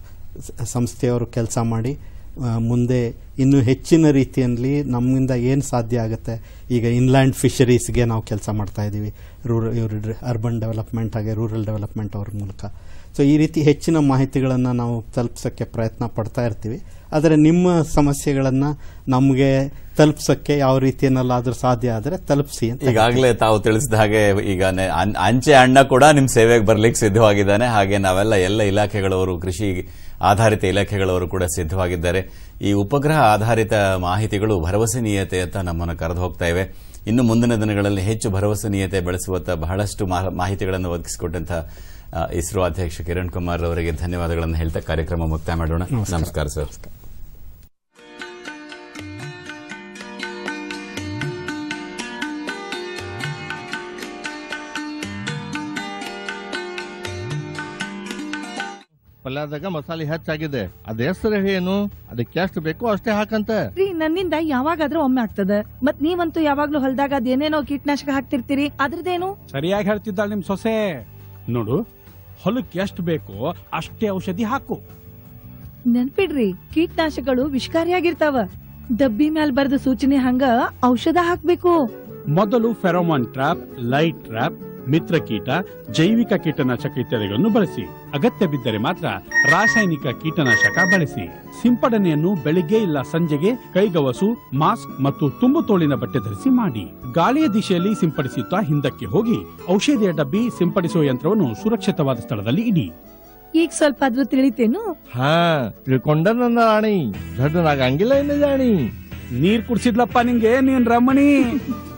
Speaker 3: ಸ- ಸಂಸ್ಥೆಯವರು ಕೆಲಸ ಮಾಡಿ ಆ, ಮುಂದೆ ಇನ್ನೂ ಹೆಚ್ಚಿನ ರೀತಿಯಲ್ಲಿ ನಮ್ಮಿಂದ ಏನು ಸಾಧ್ಯ ಆಗುತ್ತೆ ಈಗ ಇನ್ಲ್ಯಾಂಡ್ ಫಿಶರೀಸ್ಗೆ ನಾವು ಕೆಲಸ ಮಾಡ್ತಾ ಇದ್ದೀವಿ ರೂರಲ್ ಇವರು ಅರ್ಬನ್ ಡೆವಲಪ್ಮೆಂಟ್ ಹಾಗೆ ರೂರಲ್ ಡೆವಲಪ್ಮೆಂಟ್ ಅವ್ರ ಮೂಲಕ ಸೊ ಈ ರೀತಿ ಹೆಚ್ಚಿನ ಮಾಹಿತಿಗಳನ್ನು ನಾವು ತಲುಪಿಸೋಕ್ಕೆ ಪ್ರಯತ್ನ ಪಡ್ತಾ ಇರ್ತೀವಿ ಆದರೆ ನಿಮ್ಮ ಸಮಸ್ಯೆಗಳನ್ನು ನಮಗೆ ತಲುಪಿಸೋಕ್ಕೆ ಯಾವ ರೀತಿಯಲ್ಲಾದರೂ ಸಾಧ್ಯ ಆದರೆ ತಲುಪಿಸಿ ಅಂತ
Speaker 2: ಈಗಾಗಲೇ ತಾವು ತಿಳಿಸಿದ ಹಾಗೆ ಈಗ ನೆ- ಅನ್- ಅಂಚೆ ಅಣ್ಣ ಕೂಡ ನಿಮ್ ಸೇವೆಗೆ ಬರ್ಲಿಕ್ಕೆ ಸಿದ್ಧವಾಗಿದ್ದಾನೆ ಹಾಗೆ ನಾವೆಲ್ಲ ಎಲ್ಲ ಇಲಾಖೆಗಳವರು ಕೃಷಿ ಆಧಾರಿತ ಇಲಾಖೆಗಳವರು ಕೂಡ ಸಿದ್ಧವಾಗಿದ್ದಾರೆ ಈ ಉಪಗ್ರಹ ಆಧಾರಿತ ಮಾಹಿತಿಗಳು ಭರವಸನೀಯತೆ ಅಂತ ನಮ್ಮನ್ನು ಕರೆದು ಹೋಗ್ತಾ ಇವೆ ಇನ್ನು ಮುಂದಿನ ದಿನಗಳಲ್ಲಿ ಹೆಚ್ಚು ಭರವಸನೀಯತೆ ಬೆಳೆಸುವತ್ತ ಬಹಳಷ್ಟು ಮಾ- ಮಾಹಿತಿಗಳನ್ನು ಒದಗಿಸಿಕೊಟ್ಟಂತಹ ಆ, ಇಸ್ರೋ ಅಧ್ಯಕ್ಷ ಕಿರಣ್ ಕುಮಾರ್ ಅವರಿಗೆ ಧನ್ಯವಾದಗಳನ್ನು ಹೇಳ್ತಾ ಕಾರ್ಯಕ್ರಮ ಮುಕ್ತಾಯ ಮಾಡೋಣ ನಮಸ್ಕಾರ ಸರ್
Speaker 8: ಪಲ್ಯದಾಗ ಮಸಾಲೆ ಹೆಚ್ಚಾಗಿದೆ ಅದ ಹೆಸರು ಏನು ಅದಕ್ಕೆ ಎಷ್ಟು ಬೇಕೋ ಅಷ್ಟೇ ಹಾಕಂತ
Speaker 9: ರೀ ನನ್ನಿಂದ ಯಾವಾಗಾದ್ರೂ ಒಮ್ಮೆ ಆಗ್ತದ ಮತ್ ನೀವಂತೂ ಯಾವಾಗ್ಲೂ ಹೊಲ್ದಾಗ ಅದೇನೇನೋ ಕೀಟನಾಶಕ ಹಾಕ್ತಿರ್ತೀರಿ ಅದ್ರದ್ದೇನು
Speaker 10: ಸರಿಯಾಗಿ ಹೇಳ್ತಿದ್ದಾಳೆ ನಿಮ್ ಸೊಸೆ ನೋಡು ಹೊಲಕ್ಕೆ ಎಷ್ಟು ಬೇಕೋ ಅಷ್ಟೇ ಔಷಧಿ ಹಾಕು
Speaker 9: ನೆನ್ಪಿಡ್ರಿ ಕೀಟನಾಶಕಗಳು ವಿಷಕಾರಿಯಾಗಿರ್ತಾವ ಡಬ್ಬಿ ಮ್ಯಾಲ್ ಬರ್ದ ಸೂಚನೆ ಹಂಗ ಔಷಧ ಹಾಕ್ಬೇಕು
Speaker 10: ಮೊದಲು ಫೆರೋಮಾನ್ ಟ್ರಾಪ್ ಲೈಟ್ ಟ್ರಾಪ್ ಮಿತ್ರಕೀಟ ಜೈವಿಕ ಕೀಟನಾಶಕ ಇತ್ಯಾದಿಗಳನ್ನು ಬಳಸಿ ಅಗತ್ಯ ಬಿದ್ದರೆ ಮಾತ್ರ ರಾಸಾಯನಿಕ ಕೀಟನಾಶಕ ಬಳಸಿ ಸಿಂಪಡಣೆಯನ್ನು ಬೆಳಿಗ್ಗೆ ಇಲ್ಲ ಸಂಜೆಗೆ ಕೈಗವಸು ಮಾಸ್ಕ್ ಮತ್ತು ತುಂಬು ತೋಳಿನ ಬಟ್ಟೆ ಧರಿಸಿ ಮಾಡಿ ಗಾಳಿಯ ದಿಶೆಯಲ್ಲಿ ಸಿಂಪಡಿಸುತ್ತಾ ಹಿಂದಕ್ಕೆ ಹೋಗಿ ಔಷಧಿಯ ಡಬ್ಬಿ ಸಿಂಪಡಿಸುವ ಯಂತ್ರವನ್ನು ಸುರಕ್ಷಿತವಾದ ಸ್ಥಳದಲ್ಲಿ ಇಡಿ
Speaker 9: ಈಗ ಸ್ವಲ್ಪ ಆದ್ರೂ ತಿಳಿತೇನು
Speaker 8: ಹಾ ತಿಳ್ಕೊಂಡ ನನ್ನ ರಾಣಿ ದೊಡ್ಡನಾಗಂಗಿಲ್ಲ ಇನ್ನು ಜಾಣಿ
Speaker 10: ನೀರ್ ಕುಡ್ಸಿದ್ಲಪ್ಪ ನಿಂಗೆ ನೀನ್ ರಮಣಿ